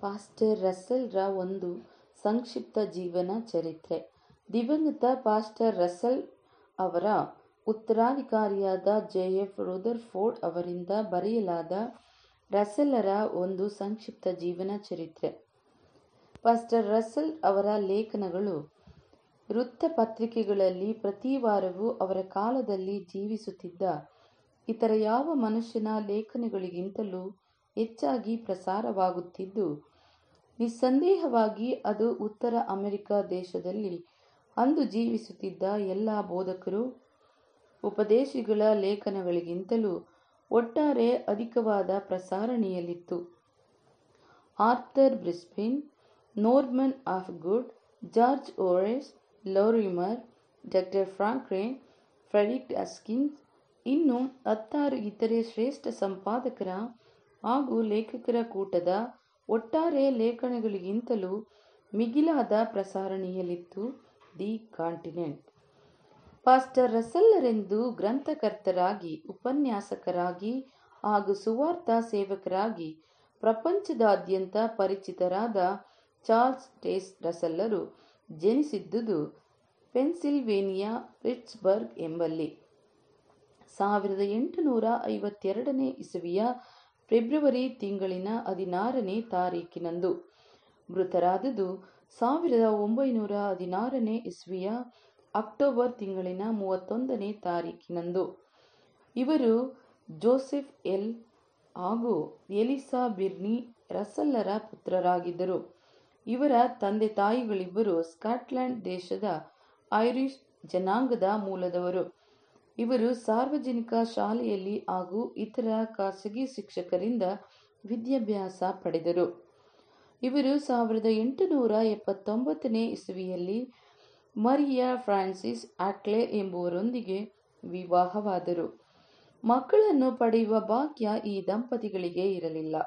Pastor ರಸ್ಸೆಲ್ರ ಒಂದು ಸಂಕ್ಷಿಪ್ತ ಜೀವನ ಚರಿತ್ರೆ ದಿವಂಗತ ಪಾಸ್ಟರ್ ರಸ್ಸೆಲ್ ಅವರ ಉತ್ತರಾಧಿಕಾರಿಯಾದ ಜೆ ಎಫ್ ರುದರ್ಫೋರ್ಡ್ ಅವರಿಂದ ಬರೆಯಲಾದ ರಸ್ಸೆಲ್ಲರ ಒಂದು ಸಂಕ್ಷಿಪ್ತ ಜೀವನ ಚರಿತ್ರೆ ಪಾಸ್ಟರ್ ರಸ್ಸೆಲ್ ಅವರ ಲೇಖನಗಳು ವೃತ್ತಪತ್ರಿಕೆಗಳಲ್ಲಿ ಪ್ರತಿ ವಾರವೂ ಅವರ ಕಾಲದಲ್ಲಿ ಜೀವಿಸುತ್ತಿದ್ದ ಇತರ ಯಾವ ಮನುಷ್ಯನ ಲೇಖನಗಳಿಗಿಂತಲೂ ಹೆಚ್ಚಾಗಿ ಪ್ರಸಾರವಾಗುತ್ತಿದ್ದು ನಿಸ್ಸಂದೇಹವಾಗಿ ಅದು ಉತ್ತರ ಅಮೆರಿಕ ದೇಶದಲ್ಲಿ ಅಂದು ಜೀವಿಸುತ್ತಿದ್ದ ಎಲ್ಲ ಬೋಧಕರು ಉಪದೇಶಿಗಳ ಲೇಖನಗಳಿಗಿಂತಲೂ ಒಟ್ಟಾರೆ ಅಧಿಕವಾದ ಪ್ರಸಾರಣೆಯಲ್ಲಿತ್ತು Arthur Brisbane Norman of good George Horace Lorimer doctor Frank Crane Frederick Haskins ಇನ್ನು ಹತ್ತಾರು ಇತರೆ ಶ್ರೇಷ್ಠ ಸಂಪಾದಕರ ಹಾಗೂ ಲೇಖಕರ ಕೂಟದ ಒಟ್ಟಾರೆ ಲೇಖನಗಳಿಗಿಂತಲೂ ಮಿಗಿಲಾದ ಪ್ರಸಾರಣೆಯಲ್ಲಿತ್ತು ದಿ ಕಾಂಟಿನೆಂಟ್ ಪಾಸ್ಟರ್ ರಸೆಲ್ಲರೆಂದು ಗ್ರಂಥಕರ್ತರಾಗಿ ಉಪನ್ಯಾಸಕರಾಗಿ ಹಾಗೂ ಸುವಾರ್ಥ ಸೇವಕರಾಗಿ ಪ್ರಪಂಚದಾದ್ಯಂತ ಪರಿಚಿತರಾದ ಚಾರ್ಲ್ಸ್ ಟೇಸ್ ರಸೆಲ್ಲರು ಜನಿಸಿದ್ದುದು ಪೆನ್ಸಿಲ್ವೇನಿಯಾ ಪಿಟ್ಸ್ಬರ್ಗ್ ಎಂಬಲ್ಲಿ ಸಾವಿರದ ಎಂಟುನೂರ ಐವತ್ತೆರಡನೇ ಇಸವಿಯ ಫೆಬ್ರವರಿ ತಿಂಗಳಿನ ಹದಿನಾರನೇ ತಾರೀಕಿನಂದು ಮೃತರಾದುದು ಸಾವಿರದ ಒಂಬೈನೂರ ಹದಿನಾರನೇ ಇಸ್ವಿಯ ಅಕ್ಟೋಬರ್ ತಿಂಗಳಿನ ಮೂವತ್ತೊಂದನೇ ತಾರೀಕಿನಂದು ಇವರು ಜೋಸೆಫ್ ಎಲ್ ಹಾಗೂ ಎಲಿಸಾ ಬಿರ್ನಿ ರಸಲ್ಲರ ಪುತ್ರರಾಗಿದ್ದರು ಇವರ ತಂದೆ ತಾಯಿಗಳಿಬ್ಬರು ಸ್ಕಾಟ್ಲೆಂಡ್ ದೇಶದ ಐರಿಷ್ ಜನಾಂಗದ ಮೂಲದವರು ಇವರು ಸಾರ್ವಜನಿಕ ಶಾಲೆಯಲ್ಲಿ ಹಾಗೂ ಇತರ ಖಾಸಗಿ ಶಿಕ್ಷಕರಿಂದ ವಿದ್ಯಾಭ್ಯಾಸ ಪಡೆದರು ಇವರು ಸಾವಿರದ ಎಂಟುನೂರ ಎಪ್ಪತ್ತೊಂಬತ್ತನೇ ಇಸವಿಯಲ್ಲಿ ಮರಿಯಾ ಫ್ರಾನ್ಸಿಸ್ ಆಟ್ಲೆ ಎಂಬುವರೊಂದಿಗೆ ವಿವಾಹವಾದರು ಮಕ್ಕಳನ್ನು ಪಡೆಯುವ ಭಾಗ್ಯ ಈ ದಂಪತಿಗಳಿಗೆ ಇರಲಿಲ್ಲ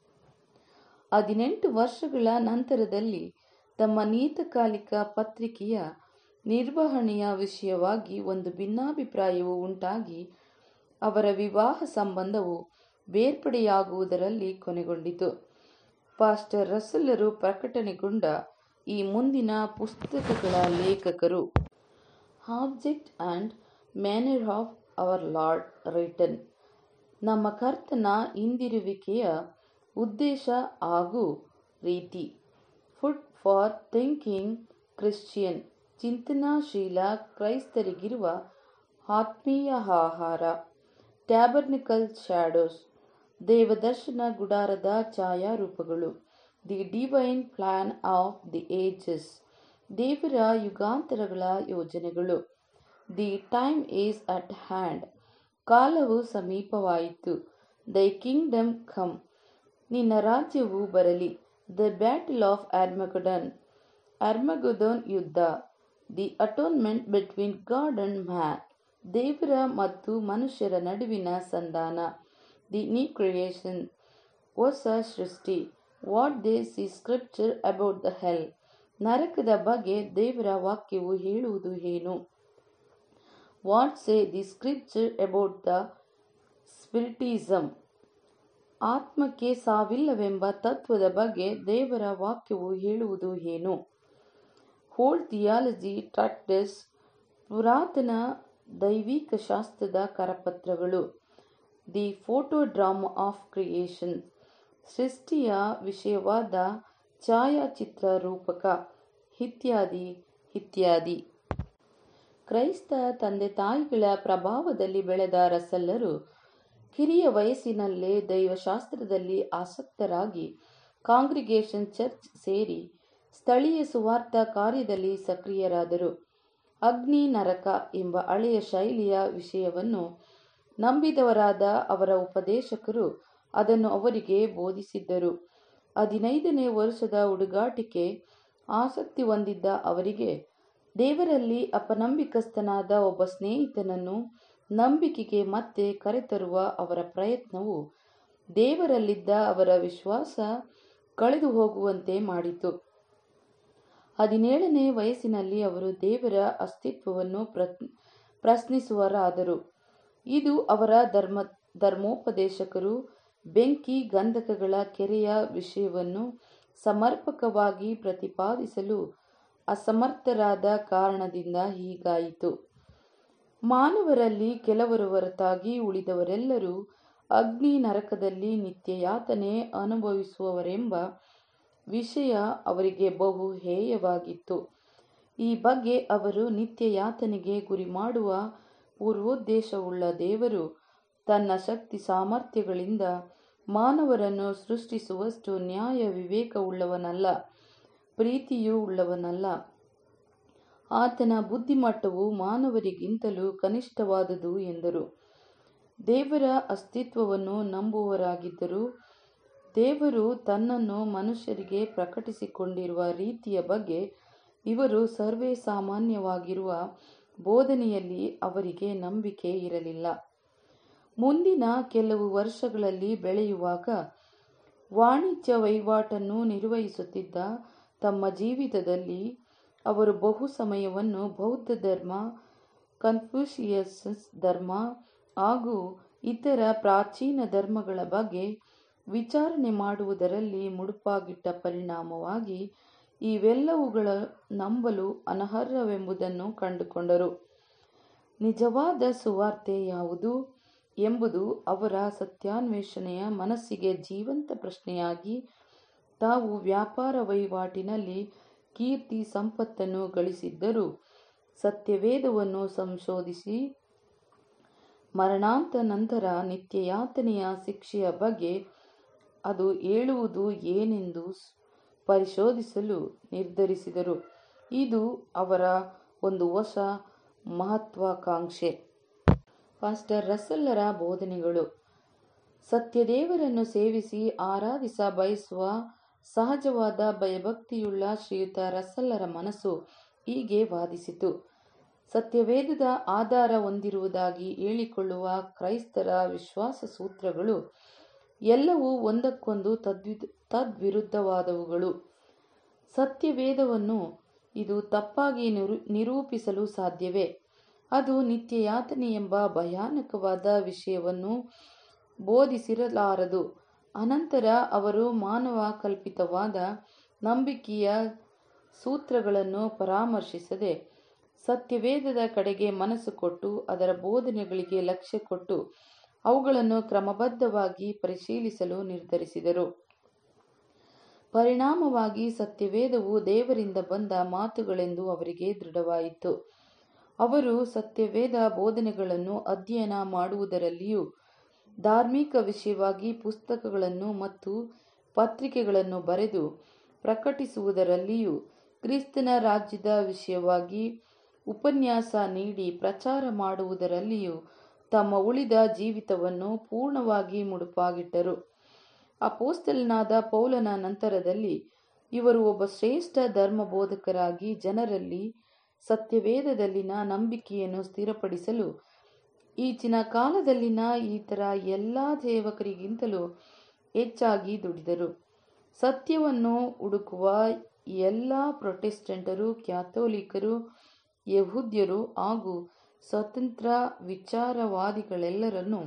ಹದಿನೆಂಟು ವರ್ಷಗಳ ನಂತರದಲ್ಲಿ ತಮ್ಮ ನಿಯತಕಾಲಿಕ ಪತ್ರಿಕೆಯ ನಿರ್ವಹಣೆಯ ವಿಷಯವಾಗಿ ಒಂದು ಭಿನ್ನಾಭಿಪ್ರಾಯವು ಉಂಟಾಗಿ ಅವರ ವಿವಾಹ ಸಂಬಂಧವು ಬೇರ್ಪಡೆಯಾಗುವುದರಲ್ಲಿ ಕೊನೆಗೊಂಡಿತು ಪಾಸ್ಟರ್ ರಸಲ್ಲರು ಪ್ರಕಟಣೆಗೊಂಡ ಈ ಮುಂದಿನ ಪುಸ್ತಕಗಳ ಲೇಖಕರು object and manner of our lord return ನಮ್ಮ ಕರ್ತನ ಹಿಂದಿರುವಿಕೆಯ ಉದ್ದೇಶ ಹಾಗೂ ರೀತಿ ಫುಡ್ ಫಾರ್ ಥಿಂಕಿಂಗ್ ಕ್ರಿಶ್ಚಿಯನ್ ಚಿಂತನಾಶೀಲ ಕ್ರೈಸ್ತರಿಗಿರುವ ಆತ್ಮೀಯ ಆಹಾರ ಟ್ಯಾಬರ್ನಿಕಲ್ ಶ್ಯಾಡೋಸ್ ದೇವದರ್ಶನ ಗುಡಾರದ ಛಾಯಾರೂಪಗಳು the divine plan of the ages ದೇವರ ಯುಗಾಂತರಗಳ ಯೋಜನೆಗಳು the time is at hand ಕಾಲವು ಸಮೀಪವಾಯಿತು ದೈ ಕಿಂಗ್ಡಮ್ ಕಮ್ ನಿನ್ನ ರಾಜ್ಯವು ಬರಲಿ the battle of Armageddon Armageddon ಯುದ್ಧ the atonement between God and man ದೇವರ ಮತ್ತು ಮನುಷ್ಯರ ನಡುವಿನ ಸಂಧಾನ ದಿ ನ್ಯೂ ಕ್ರಿಯೇಷನ್ ಹೊಸ ಸೃಷ್ಟಿ what they see scripture about the hell ನರಕದ ಬಗ್ಗೆ ದೇವರ ವಾಕ್ಯವು ಹೇಳುವುದು ಏನು what say the scripture about the spiritism ಆತ್ಮಕ್ಕೆ ಸಾವಿಲ್ಲವೆಂಬ ತತ್ವದ ಬಗ್ಗೆ ದೇವರ ವಾಕ್ಯವು ಹೇಳುವುದು ಏನು ಹೋಲ್ಡ್ ಥಿಯಾಲಜಿ ಟ್ರಾಕ್ಟಸ್ ಪುರಾತನ ದೈವಿಕ ಶಾಸ್ತ್ರದ ಕರಪತ್ರಗಳು ದಿ ಫೋಟೋಡ್ರಾಮಾ ಆಫ್ ಕ್ರಿಯೇಷನ್ ಸೃಷ್ಟಿಯ ವಿಷಯವಾದ ಛಾಯಾಚಿತ್ರ ರೂಪಕ ಇತ್ಯಾದಿ ಇತ್ಯಾದಿ ಕ್ರೈಸ್ತ ತಂದೆ ತಾಯಿಗಳ ಪ್ರಭಾವದಲ್ಲಿ ಬೆಳೆದ ರಸಲ್ಲರು ಕಿರಿಯ ವಯಸ್ಸಿನಲ್ಲೇ ದೈವಶಾಸ್ತ್ರದಲ್ಲಿ ಆಸಕ್ತರಾಗಿ ಕಾಂಗ್ರಿಗೇಷನ್ ಚರ್ಚ್ ಸೇರಿ ಸ್ಥಳೀಯ ಸುವಾರ್ಥ ಕಾರ್ಯದಲ್ಲಿ ಸಕ್ರಿಯರಾದರು ಅಗ್ನಿ ನರಕ ಎಂಬ ಹಳೆಯ ಶೈಲಿಯ ವಿಷಯವನ್ನು ನಂಬಿದವರಾದ ಅವರ ಉಪದೇಶಕರು ಅದನ್ನು ಅವರಿಗೆ ಬೋಧಿಸಿದ್ದರು ಹದಿನೈದನೇ ವರ್ಷದ ಹುಡುಗಾಟಿಕೆ ಆಸಕ್ತಿ ಹೊಂದಿದ್ದ ಅವರಿಗೆ ದೇವರಲ್ಲಿ ಅಪನಂಬಿಕಸ್ಥನಾದ ಒಬ್ಬ ಸ್ನೇಹಿತನನ್ನು ನಂಬಿಕೆಗೆ ಮತ್ತೆ ಕರೆತರುವ ಅವರ ಪ್ರಯತ್ನವು ದೇವರಲ್ಲಿದ್ದ ಅವರ ವಿಶ್ವಾಸ ಕಳೆದು ಹೋಗುವಂತೆ ಮಾಡಿತು ಹದಿನೇಳನೇ ವಯಸ್ಸಿನಲ್ಲಿ ಅವರು ದೇವರ ಅಸ್ತಿತ್ವವನ್ನು ಪ್ರಶ್ನಿಸುವರಾದರು ಇದು ಅವರ ಧರ್ಮ ಧರ್ಮೋಪದೇಶಕರು ಬೆಂಕಿ ಗಂಧಕಗಳ ಕೆರೆಯ ವಿಷಯವನ್ನು ಸಮರ್ಪಕವಾಗಿ ಪ್ರತಿಪಾದಿಸಲು ಅಸಮರ್ಥರಾದ ಕಾರಣದಿಂದ ಹೀಗಾಯಿತು ಮಾನವರಲ್ಲಿ ಕೆಲವರ ಹೊರತಾಗಿ ಉಳಿದವರೆಲ್ಲರೂ ಅಗ್ನಿ ನರಕದಲ್ಲಿ ನಿತ್ಯಯಾತನೆ ಅನುಭವಿಸುವವರೆಂಬ ವಿಷಯ ಅವರಿಗೆ ಬಹು ಹೇಯವಾಗಿತ್ತು ಈ ಬಗ್ಗೆ ಅವರು ನಿತ್ಯಯಾತನೆಗೆ ಗುರಿಮಾಡುವ ಪೂರ್ವೋದ್ದೇಶವುಳ್ಳ ದೇವರು ತನ್ನ ಶಕ್ತಿ ಸಾಮರ್ಥ್ಯಗಳಿಂದ ಮಾನವರನ್ನು ಸೃಷ್ಟಿಸುವಷ್ಟು ನ್ಯಾಯ ವಿವೇಕವುಳ್ಳವನಲ್ಲ ಪ್ರೀತಿಯೂ ಉಳ್ಳವನಲ್ಲ ಆತನ ಬುದ್ಧಿಮಟ್ಟವು ಮಾನವರಿಗಿಂತಲೂ ಕನಿಷ್ಠವಾದುದು ಎಂದರು ದೇವರ ಅಸ್ತಿತ್ವವನ್ನು ನಂಬುವವರಾಗಿದ್ದರೂ ದೇವರು ತನ್ನನ್ನು ಮನುಷ್ಯರಿಗೆ ಪ್ರಕಟಿಸಿಕೊಂಡಿರುವ ರೀತಿಯ ಬಗ್ಗೆ ಇವರು ಸರ್ವೇ ಸಾಮಾನ್ಯವಾಗಿರುವ ಬೋಧನೆಯಲ್ಲಿ ಅವರಿಗೆ ನಂಬಿಕೆ ಇರಲಿಲ್ಲ ಮುಂದಿನ ಕೆಲವು ವರ್ಷಗಳಲ್ಲಿ ಬೆಳೆಯುವಾಗ ವಾಣಿಜ್ಯ ವಹಿವಾಟನ್ನು ನಿರ್ವಹಿಸುತ್ತಿದ್ದ ತಮ್ಮ ಜೀವಿತದಲ್ಲಿ ಅವರು ಬಹು ಸಮಯವನ್ನು ಬೌದ್ಧ ಧರ್ಮ ಕನ್ಫ್ಯೂಷಿಯಸ್ ಧರ್ಮ ಹಾಗೂ ಇತರ ಪ್ರಾಚೀನ ಧರ್ಮಗಳ ಬಗ್ಗೆ ವಿಚಾರಣೆ ಮಾಡುವುದರಲ್ಲಿ ಮುಡುಪಾಗಿಟ್ಟ ಪರಿಣಾಮವಾಗಿ ಇವೆಲ್ಲವುಗಳ ನಂಬಲು ಅನರ್ಹವೆಂಬುದನ್ನು ಕಂಡುಕೊಂಡರು ನಿಜವಾದ ಸುವಾರ್ತೆ ಯಾವುದು ಎಂಬುದು ಅವರ ಸತ್ಯಾನ್ವೇಷಣೆಯ ಮನಸ್ಸಿಗೆ ಜೀವಂತ ಪ್ರಶ್ನೆಯಾಗಿ ತಾವು ವ್ಯಾಪಾರ ವಹಿವಾಟಿನಲ್ಲಿ ಕೀರ್ತಿ ಸಂಪತ್ತನ್ನು ಗಳಿಸಿದ್ದರೂ ಸತ್ಯವೇದವನ್ನು ಸಂಶೋಧಿಸಿ ಮರಣಾಂತ ನಂತರ ನಿತ್ಯಯಾತನೆಯ ಶಿಕ್ಷೆಯ ಬಗ್ಗೆ ಅದು ಹೇಳುವುದು ಏನೆಂದು ಪರಿಶೋಧಿಸಲು ನಿರ್ಧರಿಸಿದರು ಇದು ಅವರ ಒಂದು ಹೊಸ ಮಹತ್ವಾಕಾಂಕ್ಷೆ ಪಾಸ್ಟರ್ ರಸಲ್ಲರ ಬೋಧನೆಗಳು ಸತ್ಯದೇವರನ್ನು ಸೇವಿಸಿ ಆರಾಧಿಸ ಬಯಸುವ ಸಹಜವಾದ ಭಯಭಕ್ತಿಯುಳ್ಳ ಶ್ರೀಯುತ ರಸಲ್ಲರ ಮನಸ್ಸು ಹೀಗೆ ವಾದಿಸಿತು ಸತ್ಯವೇದದ ಆಧಾರ ಹೊಂದಿರುವುದಾಗಿ ಹೇಳಿಕೊಳ್ಳುವ ಕ್ರೈಸ್ತರ ವಿಶ್ವಾಸ ಸೂತ್ರಗಳು ಎಲ್ಲವೂ ಒಂದಕ್ಕೊಂದು ತದ್ವಿ ತದ್ವಿರುದ್ಧವಾದವುಗಳು ಸತ್ಯವೇದವನ್ನು ಇದು ತಪ್ಪಾಗಿ ನಿರು ನಿರೂಪಿಸಲು ಸಾಧ್ಯವೇ ಅದು ನಿತ್ಯಯಾತನೆ ಎಂಬ ಭಯಾನಕವಾದ ವಿಷಯವನ್ನು ಬೋಧಿಸಿರಲಾರದು ಅನಂತರ ಅವರು ಮಾನವ ಕಲ್ಪಿತವಾದ ನಂಬಿಕೆಯ ಸೂತ್ರಗಳನ್ನು ಪರಾಮರ್ಶಿಸದೆ ಸತ್ಯವೇದದ ಕಡೆಗೆ ಮನಸ್ಸು ಕೊಟ್ಟು ಅದರ ಬೋಧನೆಗಳಿಗೆ ಲಕ್ಷ್ಯ ಕೊಟ್ಟು ಅವುಗಳನ್ನು ಕ್ರಮಬದ್ಧವಾಗಿ ಪರಿಶೀಲಿಸಲು ನಿರ್ಧರಿಸಿದರು ಪರಿಣಾಮವಾಗಿ ಸತ್ಯವೇದವು ದೇವರಿಂದ ಬಂದ ಮಾತುಗಳೆಂದು ಅವರಿಗೆ ದೃಢವಾಯಿತು ಅವರು ಸತ್ಯವೇದ ಬೋಧನೆಗಳನ್ನು ಅಧ್ಯಯನ ಮಾಡುವುದರಲ್ಲಿಯೂ ಧಾರ್ಮಿಕ ವಿಷಯವಾಗಿ ಪುಸ್ತಕಗಳನ್ನು ಮತ್ತು ಪತ್ರಿಕೆಗಳನ್ನು ಬರೆದು ಪ್ರಕಟಿಸುವುದರಲ್ಲಿಯೂ ಕ್ರಿಸ್ತನ ರಾಜ್ಯದ ವಿಷಯವಾಗಿ ಉಪನ್ಯಾಸ ನೀಡಿ ಪ್ರಚಾರ ಮಾಡುವುದರಲ್ಲಿಯೂ ತಮ್ಮ ಉಳಿದ ಜೀವಿತವನ್ನು ಪೂರ್ಣವಾಗಿ ಮುಡುಪಾಗಿಟ್ಟರು ಅಪೋಸ್ತಲನಾದ ಪೌಲನ ನಂತರದಲ್ಲಿ ಇವರು ಒಬ್ಬ ಶ್ರೇಷ್ಠ ಧರ್ಮ ಬೋಧಕರಾಗಿ ಜನರಲ್ಲಿ ಸತ್ಯವೇದದಲ್ಲಿನ ನಂಬಿಕೆಯನ್ನು ಸ್ಥಿರಪಡಿಸಲು ಈಚಿನ ಕಾಲದಲ್ಲಿನ ಇತರ ಎಲ್ಲ ಸೇವಕರಿಗಿಂತಲೂ ಹೆಚ್ಚಾಗಿ ದುಡಿದರು ಸತ್ಯವನ್ನು ಹುಡುಕುವ ಎಲ್ಲ ಪ್ರೊಟೆಸ್ಟೆಂಟರು ಕ್ಯಾಥೋಲಿಕರು ಯಹೂದ್ಯರು ಹಾಗೂ ಸ್ವತಂತ್ರ ವಿಚಾರವಾದಿಗಳೆಲ್ಲರನ್ನೂ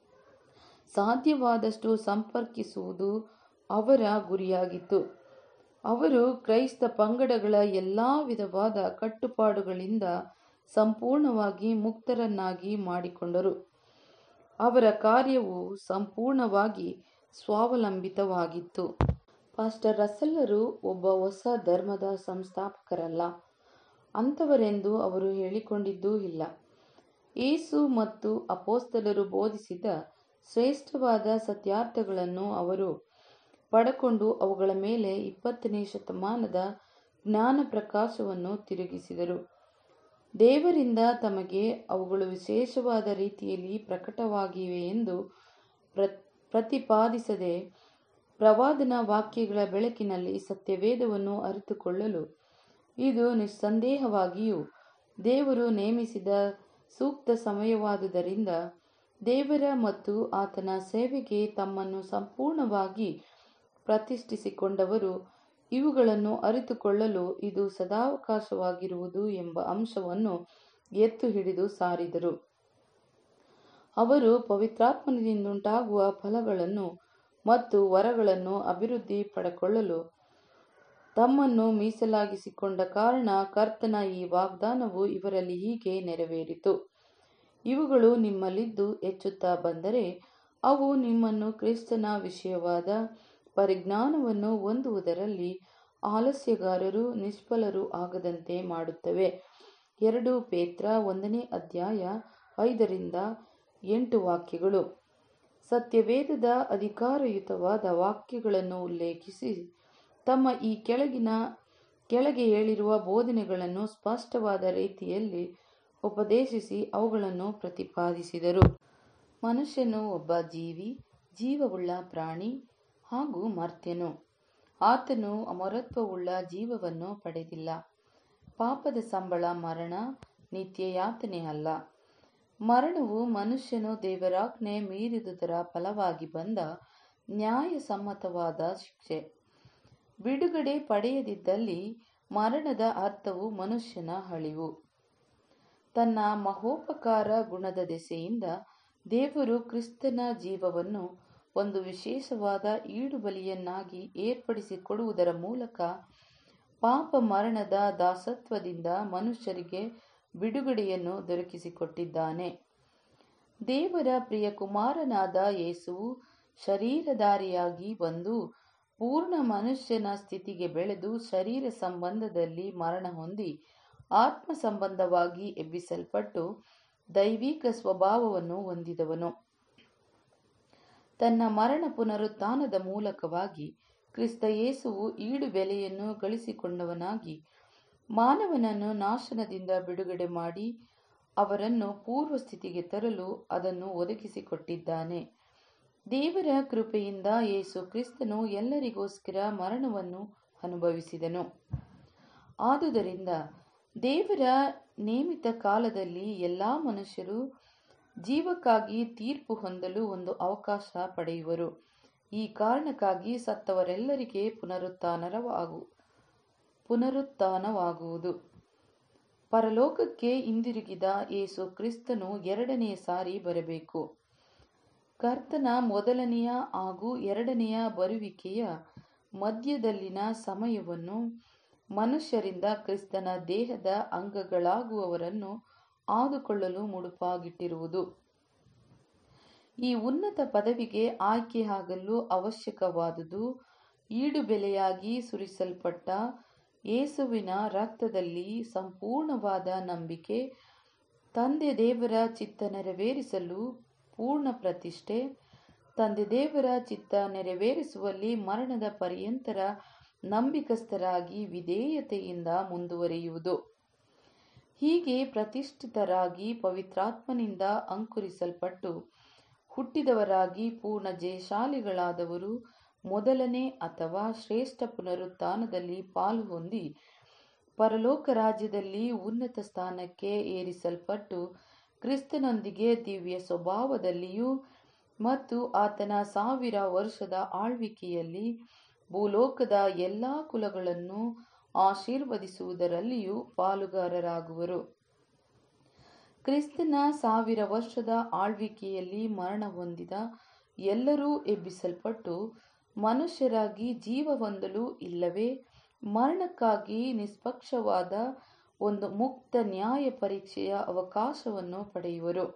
ಸಾಧ್ಯವಾದಷ್ಟು ಸಂಪರ್ಕಿಸುವುದು ಅವರ ಗುರಿಯಾಗಿತ್ತು ಅವರು ಕ್ರೈಸ್ತ ಪಂಗಡಗಳ ಎಲ್ಲ ವಿಧವಾದ ಕಟ್ಟುಪಾಡುಗಳಿಂದ ಸಂಪೂರ್ಣವಾಗಿ ಮುಕ್ತರನ್ನಾಗಿ ಮಾಡಿಕೊಂಡರು ಅವರ ಕಾರ್ಯವು ಸಂಪೂರ್ಣವಾಗಿ ಸ್ವಾವಲಂಬಿತವಾಗಿತ್ತು ಪಾಸ್ಟರ್ ರಸಲ್ಲರು ಒಬ್ಬ ಹೊಸ ಧರ್ಮದ ಸಂಸ್ಥಾಪಕರಲ್ಲ ಅಂಥವರೆಂದು ಅವರು ಹೇಳಿಕೊಂಡಿದ್ದೂ ಇಲ್ಲ ಯೇಸು ಮತ್ತು ಅಪೋಸ್ತಲರು ಬೋಧಿಸಿದ ಶ್ರೇಷ್ಠವಾದ ಸತ್ಯಾರ್ಥಗಳನ್ನು ಅವರು ಪಡಕೊಂಡು ಅವುಗಳ ಮೇಲೆ ಇಪ್ಪತ್ತನೇ ಶತಮಾನದ ಜ್ಞಾನ ಪ್ರಕಾಶವನ್ನು ತಿರುಗಿಸಿದರು ದೇವರಿಂದ ತಮಗೆ ಅವುಗಳು ವಿಶೇಷವಾದ ರೀತಿಯಲ್ಲಿ ಪ್ರಕಟವಾಗಿವೆ ಎಂದು ಪ್ರ ಪ್ರತಿಪಾದಿಸದೆ ಪ್ರವಾದನ ವಾಕ್ಯಗಳ ಬೆಳಕಿನಲ್ಲಿ ಸತ್ಯವೇದವನ್ನು ಅರಿತುಕೊಳ್ಳಲು ಇದು ನಿಸ್ಸಂದೇಹವಾಗಿಯೂ ದೇವರು ನೇಮಿಸಿದ ಸೂಕ್ತ ಸಮಯವಾದುದರಿಂದ ದೇವರ ಮತ್ತು ಆತನ ಸೇವೆಗೆ ತಮ್ಮನ್ನು ಸಂಪೂರ್ಣವಾಗಿ ಪ್ರತಿಷ್ಠಿಸಿಕೊಂಡವರು ಇವುಗಳನ್ನು ಅರಿತುಕೊಳ್ಳಲು ಇದು ಸದಾವಕಾಶವಾಗಿರುವುದು ಎಂಬ ಅಂಶವನ್ನು ಎತ್ತು ಹಿಡಿದು ಸಾರಿದರು ಅವರು ಪವಿತ್ರಾತ್ಮನಿಂದುಂಟಾಗುವ ಫಲಗಳನ್ನು ಮತ್ತು ವರಗಳನ್ನು ಅಭಿವೃದ್ಧಿ ಪಡೆಕೊಳ್ಳಲು ತಮ್ಮನ್ನು ಮೀಸಲಾಗಿಸಿಕೊಂಡ ಕಾರಣ ಕರ್ತನ ಈ ವಾಗ್ದಾನವು ಇವರಲ್ಲಿ ಹೀಗೆ ನೆರವೇರಿತು ಇವುಗಳು ನಿಮ್ಮಲ್ಲಿದ್ದು ಹೆಚ್ಚುತ್ತಾ ಬಂದರೆ ಅವು ನಿಮ್ಮನ್ನು ಕ್ರಿಸ್ತನ ವಿಷಯವಾದ ಪರಿಜ್ಞಾನವನ್ನು ಹೊಂದುವುದರಲ್ಲಿ ಆಲಸ್ಯಗಾರರು ನಿಷ್ಫಲರು ಆಗದಂತೆ ಮಾಡುತ್ತವೆ ಎರಡು ಪೇತ್ರ ಒಂದನೇ ಅಧ್ಯಾಯ ಐದರಿಂದ ಎಂಟು ವಾಕ್ಯಗಳು ಸತ್ಯವೇದದ ಅಧಿಕಾರಯುತವಾದ ವಾಕ್ಯಗಳನ್ನು ಉಲ್ಲೇಖಿಸಿ ತಮ್ಮ ಈ ಕೆಳಗಿನ ಕೆಳಗೆ ಹೇಳಿರುವ ಬೋಧನೆಗಳನ್ನು ಸ್ಪಷ್ಟವಾದ ರೀತಿಯಲ್ಲಿ ಉಪದೇಶಿಸಿ ಅವುಗಳನ್ನು ಪ್ರತಿಪಾದಿಸಿದರು ಮನುಷ್ಯನು ಒಬ್ಬ ಜೀವಿ ಜೀವವುಳ್ಳ ಪ್ರಾಣಿ ಹಾಗೂ ಮರ್ತ್ಯನು ಆತನು ಅಮರತ್ವವುಳ್ಳ ಜೀವವನ್ನು ಪಡೆದಿಲ್ಲ ಪಾಪದ ಸಂಬಳ ಮರಣ ನಿತ್ಯ ಯಾತನೆ ಅಲ್ಲ ಮರಣವು ಮನುಷ್ಯನು ದೇವರಾಜ್ಞೆ ಮೀರಿದುದರ ಫಲವಾಗಿ ಬಂದ ನ್ಯಾಯಸಮ್ಮತವಾದ ಶಿಕ್ಷೆ ಬಿಡುಗಡೆ ಪಡೆಯದಿದ್ದಲ್ಲಿ ಮರಣದ ಅರ್ಥವು ಮನುಷ್ಯನ ಅಳಿವು ತನ್ನ ಮಹೋಪಕಾರ ಗುಣದ ದೆಸೆಯಿಂದ ದೇವರು ಕ್ರಿಸ್ತನ ಜೀವವನ್ನು ಒಂದು ವಿಶೇಷವಾದ ಈಡುಬಲಿಯನ್ನಾಗಿ ಏರ್ಪಡಿಸಿಕೊಡುವುದರ ಮೂಲಕ ಪಾಪ ಮರಣದ ದಾಸತ್ವದಿಂದ ಮನುಷ್ಯರಿಗೆ ಬಿಡುಗಡೆಯನ್ನು ದೊರಕಿಸಿಕೊಟ್ಟಿದ್ದಾನೆ ದೇವರ ಪ್ರಿಯ ಕುಮಾರನಾದ ಯೇಸುವು ಶರೀರಧಾರಿಯಾಗಿ ಬಂದು ಪೂರ್ಣ ಮನುಷ್ಯನ ಸ್ಥಿತಿಗೆ ಬೆಳೆದು ಶರೀರ ಸಂಬಂಧದಲ್ಲಿ ಮರಣ ಹೊಂದಿ ಆತ್ಮ ಸಂಬಂಧವಾಗಿ ಎಬ್ಬಿಸಲ್ಪಟ್ಟು ದೈವಿಕ ಸ್ವಭಾವವನ್ನು ಹೊಂದಿದವನು ತನ್ನ ಮರಣ ಪುನರುತ್ಥಾನದ ಮೂಲಕವಾಗಿ ಕ್ರಿಸ್ತ ಯೇಸುವು ಈಡು ಬೆಲೆಯನ್ನು ಗಳಿಸಿಕೊಂಡವನಾಗಿ ಮಾನವನನ್ನು ನಾಶನದಿಂದ ಬಿಡುಗಡೆ ಮಾಡಿ ಅವರನ್ನು ಪೂರ್ವ ಸ್ಥಿತಿಗೆ ತರಲು ಅದನ್ನು ಒದಗಿಸಿಕೊಟ್ಟಿದ್ದಾನೆ ದೇವರ ಕೃಪೆಯಿಂದ ಯೇಸು ಕ್ರಿಸ್ತನು ಎಲ್ಲರಿಗೋಸ್ಕರ ಮರಣವನ್ನು ಅನುಭವಿಸಿದನು ಆದುದರಿಂದ ದೇವರ ನೇಮಿತ ಕಾಲದಲ್ಲಿ ಎಲ್ಲ ಮನುಷ್ಯರು ಜೀವಕ್ಕಾಗಿ ತೀರ್ಪು ಹೊಂದಲು ಒಂದು ಅವಕಾಶ ಪಡೆಯುವರು ಈ ಕಾರಣಕ್ಕಾಗಿ ಸತ್ತವರೆಲ್ಲರಿಗೆ ಪುನರುತ್ಥಾನವಾಗು ಪುನರುತ್ಥಾನವಾಗುವುದು ಪರಲೋಕಕ್ಕೆ ಹಿಂದಿರುಗಿದ ಯೇಸು ಕ್ರಿಸ್ತನು ಎರಡನೆಯ ಸಾರಿ ಬರಬೇಕು ಕರ್ತನ ಮೊದಲನೆಯ ಹಾಗೂ ಎರಡನೆಯ ಬರುವಿಕೆಯ ಮಧ್ಯದಲ್ಲಿನ ಸಮಯವನ್ನು ಮನುಷ್ಯರಿಂದ ಕ್ರಿಸ್ತನ ದೇಹದ ಅಂಗಗಳಾಗುವವರನ್ನು ಆದುಕೊಳ್ಳಲು ಮುಡುಪಾಗಿಟ್ಟಿರುವುದು ಈ ಉನ್ನತ ಪದವಿಗೆ ಆಯ್ಕೆಯಾಗಲು ಅವಶ್ಯಕವಾದುದು ಈಡುಬೆಲೆಯಾಗಿ ಸುರಿಸಲ್ಪಟ್ಟ ಯೇಸುವಿನ ರಕ್ತದಲ್ಲಿ ಸಂಪೂರ್ಣವಾದ ನಂಬಿಕೆ ತಂದೆ ದೇವರ ಚಿತ್ತ ನೆರವೇರಿಸಲು ಪೂರ್ಣ ಪ್ರತಿಷ್ಠೆ ತಂದೆ ದೇವರ ಚಿತ್ತ ನೆರವೇರಿಸುವಲ್ಲಿ ಮರಣದ ಪರ್ಯಂತರ ನಂಬಿಕಸ್ಥರಾಗಿ ವಿಧೇಯತೆಯಿಂದ ಮುಂದುವರಿಯುವುದು ಹೀಗೆ ಪ್ರತಿಷ್ಠಿತರಾಗಿ ಪವಿತ್ರಾತ್ಮನಿಂದ ಅಂಕುರಿಸಲ್ಪಟ್ಟು ಹುಟ್ಟಿದವರಾಗಿ ಪೂರ್ಣ ಜಯಶಾಲಿಗಳಾದವರು ಮೊದಲನೇ ಅಥವಾ ಶ್ರೇಷ್ಠ ಪುನರುತ್ಥಾನದಲ್ಲಿ ಪಾಲು ಹೊಂದಿ ಪರಲೋಕ ರಾಜ್ಯದಲ್ಲಿ ಉನ್ನತ ಸ್ಥಾನಕ್ಕೆ ಏರಿಸಲ್ಪಟ್ಟು ಕ್ರಿಸ್ತನೊಂದಿಗೆ ದಿವ್ಯ ಸ್ವಭಾವದಲ್ಲಿಯೂ ಮತ್ತು ಆತನ ಸಾವಿರ ವರ್ಷದ ಆಳ್ವಿಕೆಯಲ್ಲಿ ಭೂಲೋಕದ ಎಲ್ಲ ಕುಲಗಳನ್ನು ಆಶೀರ್ವದಿಸುವುದರಲ್ಲಿಯೂ ಪಾಲುಗಾರರಾಗುವರು ಕ್ರಿಸ್ತನ ಸಾವಿರ ವರ್ಷದ ಆಳ್ವಿಕೆಯಲ್ಲಿ ಮರಣ ಹೊಂದಿದ ಎಲ್ಲರೂ ಎಬ್ಬಿಸಲ್ಪಟ್ಟು ಮನುಷ್ಯರಾಗಿ ಜೀವ ಹೊಂದಲು ಇಲ್ಲವೇ ಮರಣಕ್ಕಾಗಿ ನಿಷ್ಪಕ್ಷವಾದ ಒಂದು ಮುಕ್ತ ನ್ಯಾಯ ಪರೀಕ್ಷೆಯ ಅವಕಾಶವನ್ನು ಪಡೆಯುವರು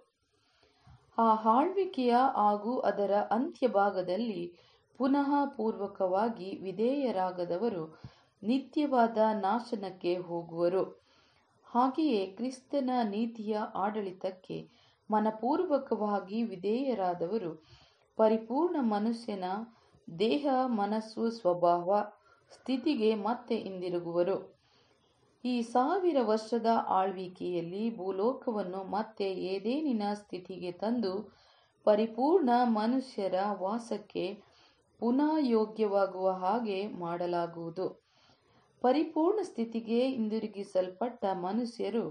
ಆ ಆಳ್ವಿಕೆಯ ಹಾಗೂ ಅದರ ಅಂತ್ಯಭಾಗದಲ್ಲಿ ಪುನಃ ಪೂರ್ವಕವಾಗಿ ವಿಧೇಯರಾಗದವರು ನಿತ್ಯವಾದ ನಾಶನಕ್ಕೆ ಹೋಗುವರು ಹಾಗೆಯೇ ಕ್ರಿಸ್ತನ ನೀತಿಯ ಆಡಳಿತಕ್ಕೆ ಮನಪೂರ್ವಕವಾಗಿ ವಿಧೇಯರಾದವರು ಪರಿಪೂರ್ಣ ಮನುಷ್ಯನ ದೇಹ ಮನಸ್ಸು ಸ್ವಭಾವ ಸ್ಥಿತಿಗೆ ಮತ್ತೆ ಹಿಂದಿರುಗುವರು ಈ ಸಾವಿರ ವರ್ಷದ ಆಳ್ವಿಕೆಯಲ್ಲಿ ಭೂಲೋಕವನ್ನು ಮತ್ತೆ ಏದೇನಿನ ಸ್ಥಿತಿಗೆ ತಂದು ಪರಿಪೂರ್ಣ ಮನುಷ್ಯರ ವಾಸಕ್ಕೆ ಪುನಃ ಯೋಗ್ಯವಾಗುವ ಹಾಗೆ ಮಾಡಲಾಗುವುದು ಪರಿಪೂರ್ಣ ಸ್ಥಿತಿಗೆ ಹಿಂದಿರುಗಿಸಲ್ಪಟ್ಟ ಮನುಷ್ಯರು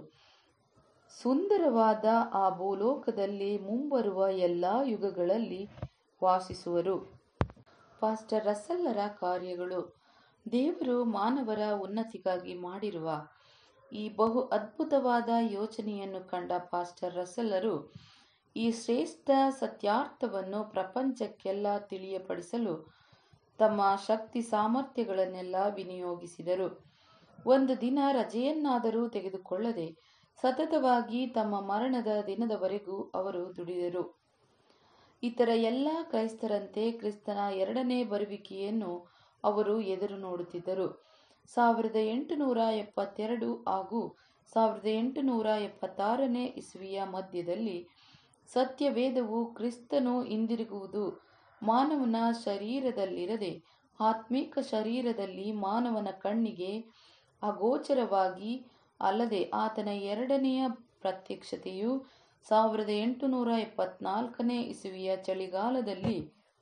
ಸುಂದರವಾದ ಆ ಭೂಲೋಕದಲ್ಲಿ ಮುಂಬರುವ ಎಲ್ಲ ಯುಗಗಳಲ್ಲಿ ವಾಸಿಸುವರು ಪಾಸ್ಟರ್ ರಸಲ್ಲರ ಕಾರ್ಯಗಳು ದೇವರು ಮಾನವರ ಉನ್ನತಿಗಾಗಿ ಮಾಡಿರುವ ಈ ಬಹು ಅದ್ಭುತವಾದ ಯೋಚನೆಯನ್ನು ಕಂಡ ಪಾಸ್ಟರ್ ರಸಲ್ಲರು ಈ ಶ್ರೇಷ್ಠ ಸತ್ಯಾರ್ಥವನ್ನು ಪ್ರಪಂಚಕ್ಕೆಲ್ಲ ತಿಳಿಯಪಡಿಸಲು ತಮ್ಮ ಶಕ್ತಿ ಸಾಮರ್ಥ್ಯಗಳನ್ನೆಲ್ಲ ವಿನಿಯೋಗಿಸಿದರು ಒಂದು ದಿನ ರಜೆಯನ್ನಾದರೂ ತೆಗೆದುಕೊಳ್ಳದೆ ಸತತವಾಗಿ ತಮ್ಮ ಮರಣದ ದಿನದವರೆಗೂ ಅವರು ದುಡಿದರು ಇತರ ಎಲ್ಲ ಕ್ರೈಸ್ತರಂತೆ ಕ್ರಿಸ್ತನ ಎರಡನೇ ಬರುವಿಕೆಯನ್ನು ಅವರು ಎದುರು ನೋಡುತ್ತಿದ್ದರು ಸಾವಿರದ ಎಂಟುನೂರ ಎಪ್ಪತ್ತೆರಡು ಹಾಗೂ ಸಾವಿರದ ಎಂಟುನೂರ ಎಪ್ಪತ್ತಾರನೇ ಇಸ್ವಿಯ ಮಧ್ಯದಲ್ಲಿ ಸತ್ಯವೇದವು ಕ್ರಿಸ್ತನು ಹಿಂದಿರುಗುವುದು ಮಾನವನ ಶರೀರದಲ್ಲಿರದೆ ಆತ್ಮಿಕ ಶರೀರದಲ್ಲಿ ಮಾನವನ ಕಣ್ಣಿಗೆ ಅಗೋಚರವಾಗಿ ಅಲ್ಲದೆ ಆತನ ಎರಡನೆಯ ಪ್ರತ್ಯಕ್ಷತೆಯು ಸಾವಿರದ ಎಂಟುನೂರ ಎಪ್ಪತ್ನಾಲ್ಕನೇ ಇಸುವಿಯ ಚಳಿಗಾಲದಲ್ಲಿ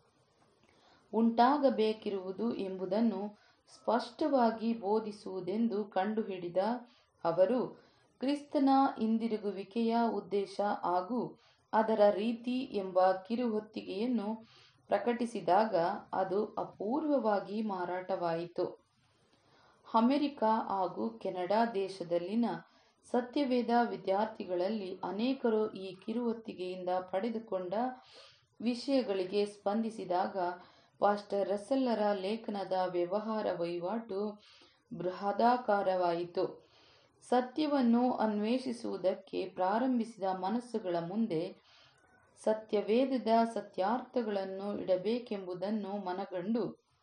ಉಂಟಾಗಬೇಕಿರುವುದು ಎಂಬುದನ್ನು ಸ್ಪಷ್ಟವಾಗಿ ಬೋಧಿಸುವುದೆಂದು ಕಂಡುಹಿಡಿದ ಅವರು ಕ್ರಿಸ್ತನ ಹಿಂದಿರುಗುವಿಕೆಯ ಉದ್ದೇಶ ಹಾಗೂ ಅದರ ರೀತಿ ಎಂಬ ಕಿರುಹೊತ್ತಿಗೆಯನ್ನು ಪ್ರಕಟಿಸಿದಾಗ ಅದು ಅಪೂರ್ವವಾಗಿ ಮಾರಾಟವಾಯಿತು ಅಮೆರಿಕ ಹಾಗೂ ಕೆನಡಾ ದೇಶದಲ್ಲಿನ ಸತ್ಯವೇದ ವಿದ್ಯಾರ್ಥಿಗಳಲ್ಲಿ ಅನೇಕರು ಈ ಕಿರುಹೊತ್ತಿಗೆಯಿಂದ ಪಡೆದುಕೊಂಡ ವಿಷಯಗಳಿಗೆ ಸ್ಪಂದಿಸಿದಾಗ ಪಾಸ್ಟರ್ ರಸಲ್ಲರ ಲೇಖನದ ವ್ಯವಹಾರ ವಹಿವಾಟು ಬೃಹದಾಕಾರವಾಯಿತು ಸತ್ಯವನ್ನು ಅನ್ವೇಷಿಸುವುದಕ್ಕೆ ಪ್ರಾರಂಭಿಸಿದ ಮನಸ್ಸುಗಳ ಮುಂದೆ ಸತ್ಯವೇದದ ಸತ್ಯಾರ್ಥಗಳನ್ನು ಇಡಬೇಕೆಂಬುದನ್ನು ಮನಗಂಡು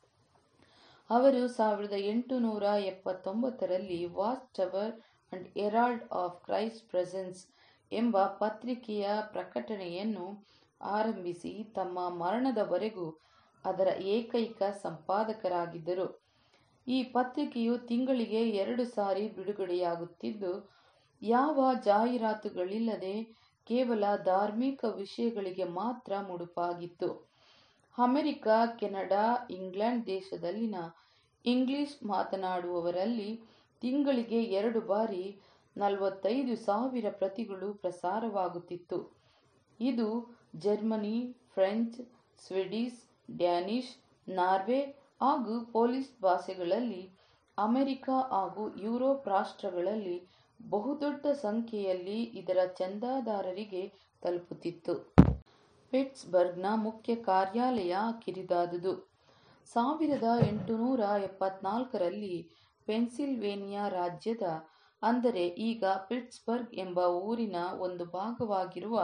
ಅವರು ಸಾವಿರದ ಎಂಟುನೂರ ಎಪ್ಪತ್ತೊಂಬತ್ತರಲ್ಲಿ watch tower and herald of Christ presence ಎಂಬ ಪತ್ರಿಕೆಯ ಪ್ರಕಟಣೆಯನ್ನು ಆರಂಭಿಸಿ ತಮ್ಮ ಮರಣದವರೆಗೂ ಅದರ ಏಕೈಕ ಸಂಪಾದಕರಾಗಿದ್ದರು ಈ ಪತ್ರಿಕೆಯು ತಿಂಗಳಿಗೆ ಎರಡು ಸಾರಿ ಬಿಡುಗಡೆಯಾಗುತ್ತಿದ್ದು ಯಾವ ಜಾಹೀರಾತುಗಳಿಲ್ಲದೆ ಕೇವಲ ಧಾರ್ಮಿಕ ವಿಷಯಗಳಿಗೆ ಮಾತ್ರ ಮುಡುಪಾಗಿತ್ತು ಅಮೆರಿಕ ಕೆನಡಾ ಇಂಗ್ಲೆಂಡ್ ದೇಶದಲ್ಲಿನ ಇಂಗ್ಲಿಷ್ ಮಾತನಾಡುವವರಲ್ಲಿ ತಿಂಗಳಿಗೆ ಎರಡು ಬಾರಿ ನಲವತ್ತೈದು ಸಾವಿರ ಪ್ರತಿಗಳು ಪ್ರಸಾರವಾಗುತ್ತಿತ್ತು ಇದು Germany French Swedish Danish Norway ಹಾಗೂ ಪೋಲಿಷ್ ಭಾಷೆಗಳಲ್ಲಿ ಅಮೆರಿಕ ಹಾಗೂ ಯುರೋಪ್ ರಾಷ್ಟ್ರಗಳಲ್ಲಿ ಬಹುದೊಡ್ಡ ಸಂಖ್ಯೆಯಲ್ಲಿ ಇದರ ಚಂದಾದಾರರಿಗೆ ತಲುಪುತ್ತಿತ್ತು ಪಿಟ್ಸ್ಬರ್ಗ್ನ ಮುಖ್ಯ ಕಾರ್ಯಾಲಯ ಕಿರಿದಾದುದು ಸಾವಿರದ ಎಂಟುನೂರ ಎಪ್ಪತ್ನಾಲ್ಕರಲ್ಲಿ ಪೆನ್ಸಿಲ್ವೇನಿಯಾ ರಾಜ್ಯದ ಅಂದರೆ ಈಗ ಪಿಟ್ಸ್ಬರ್ಗ್ ಎಂಬ ಊರಿನ ಒಂದು ಭಾಗವಾಗಿರುವ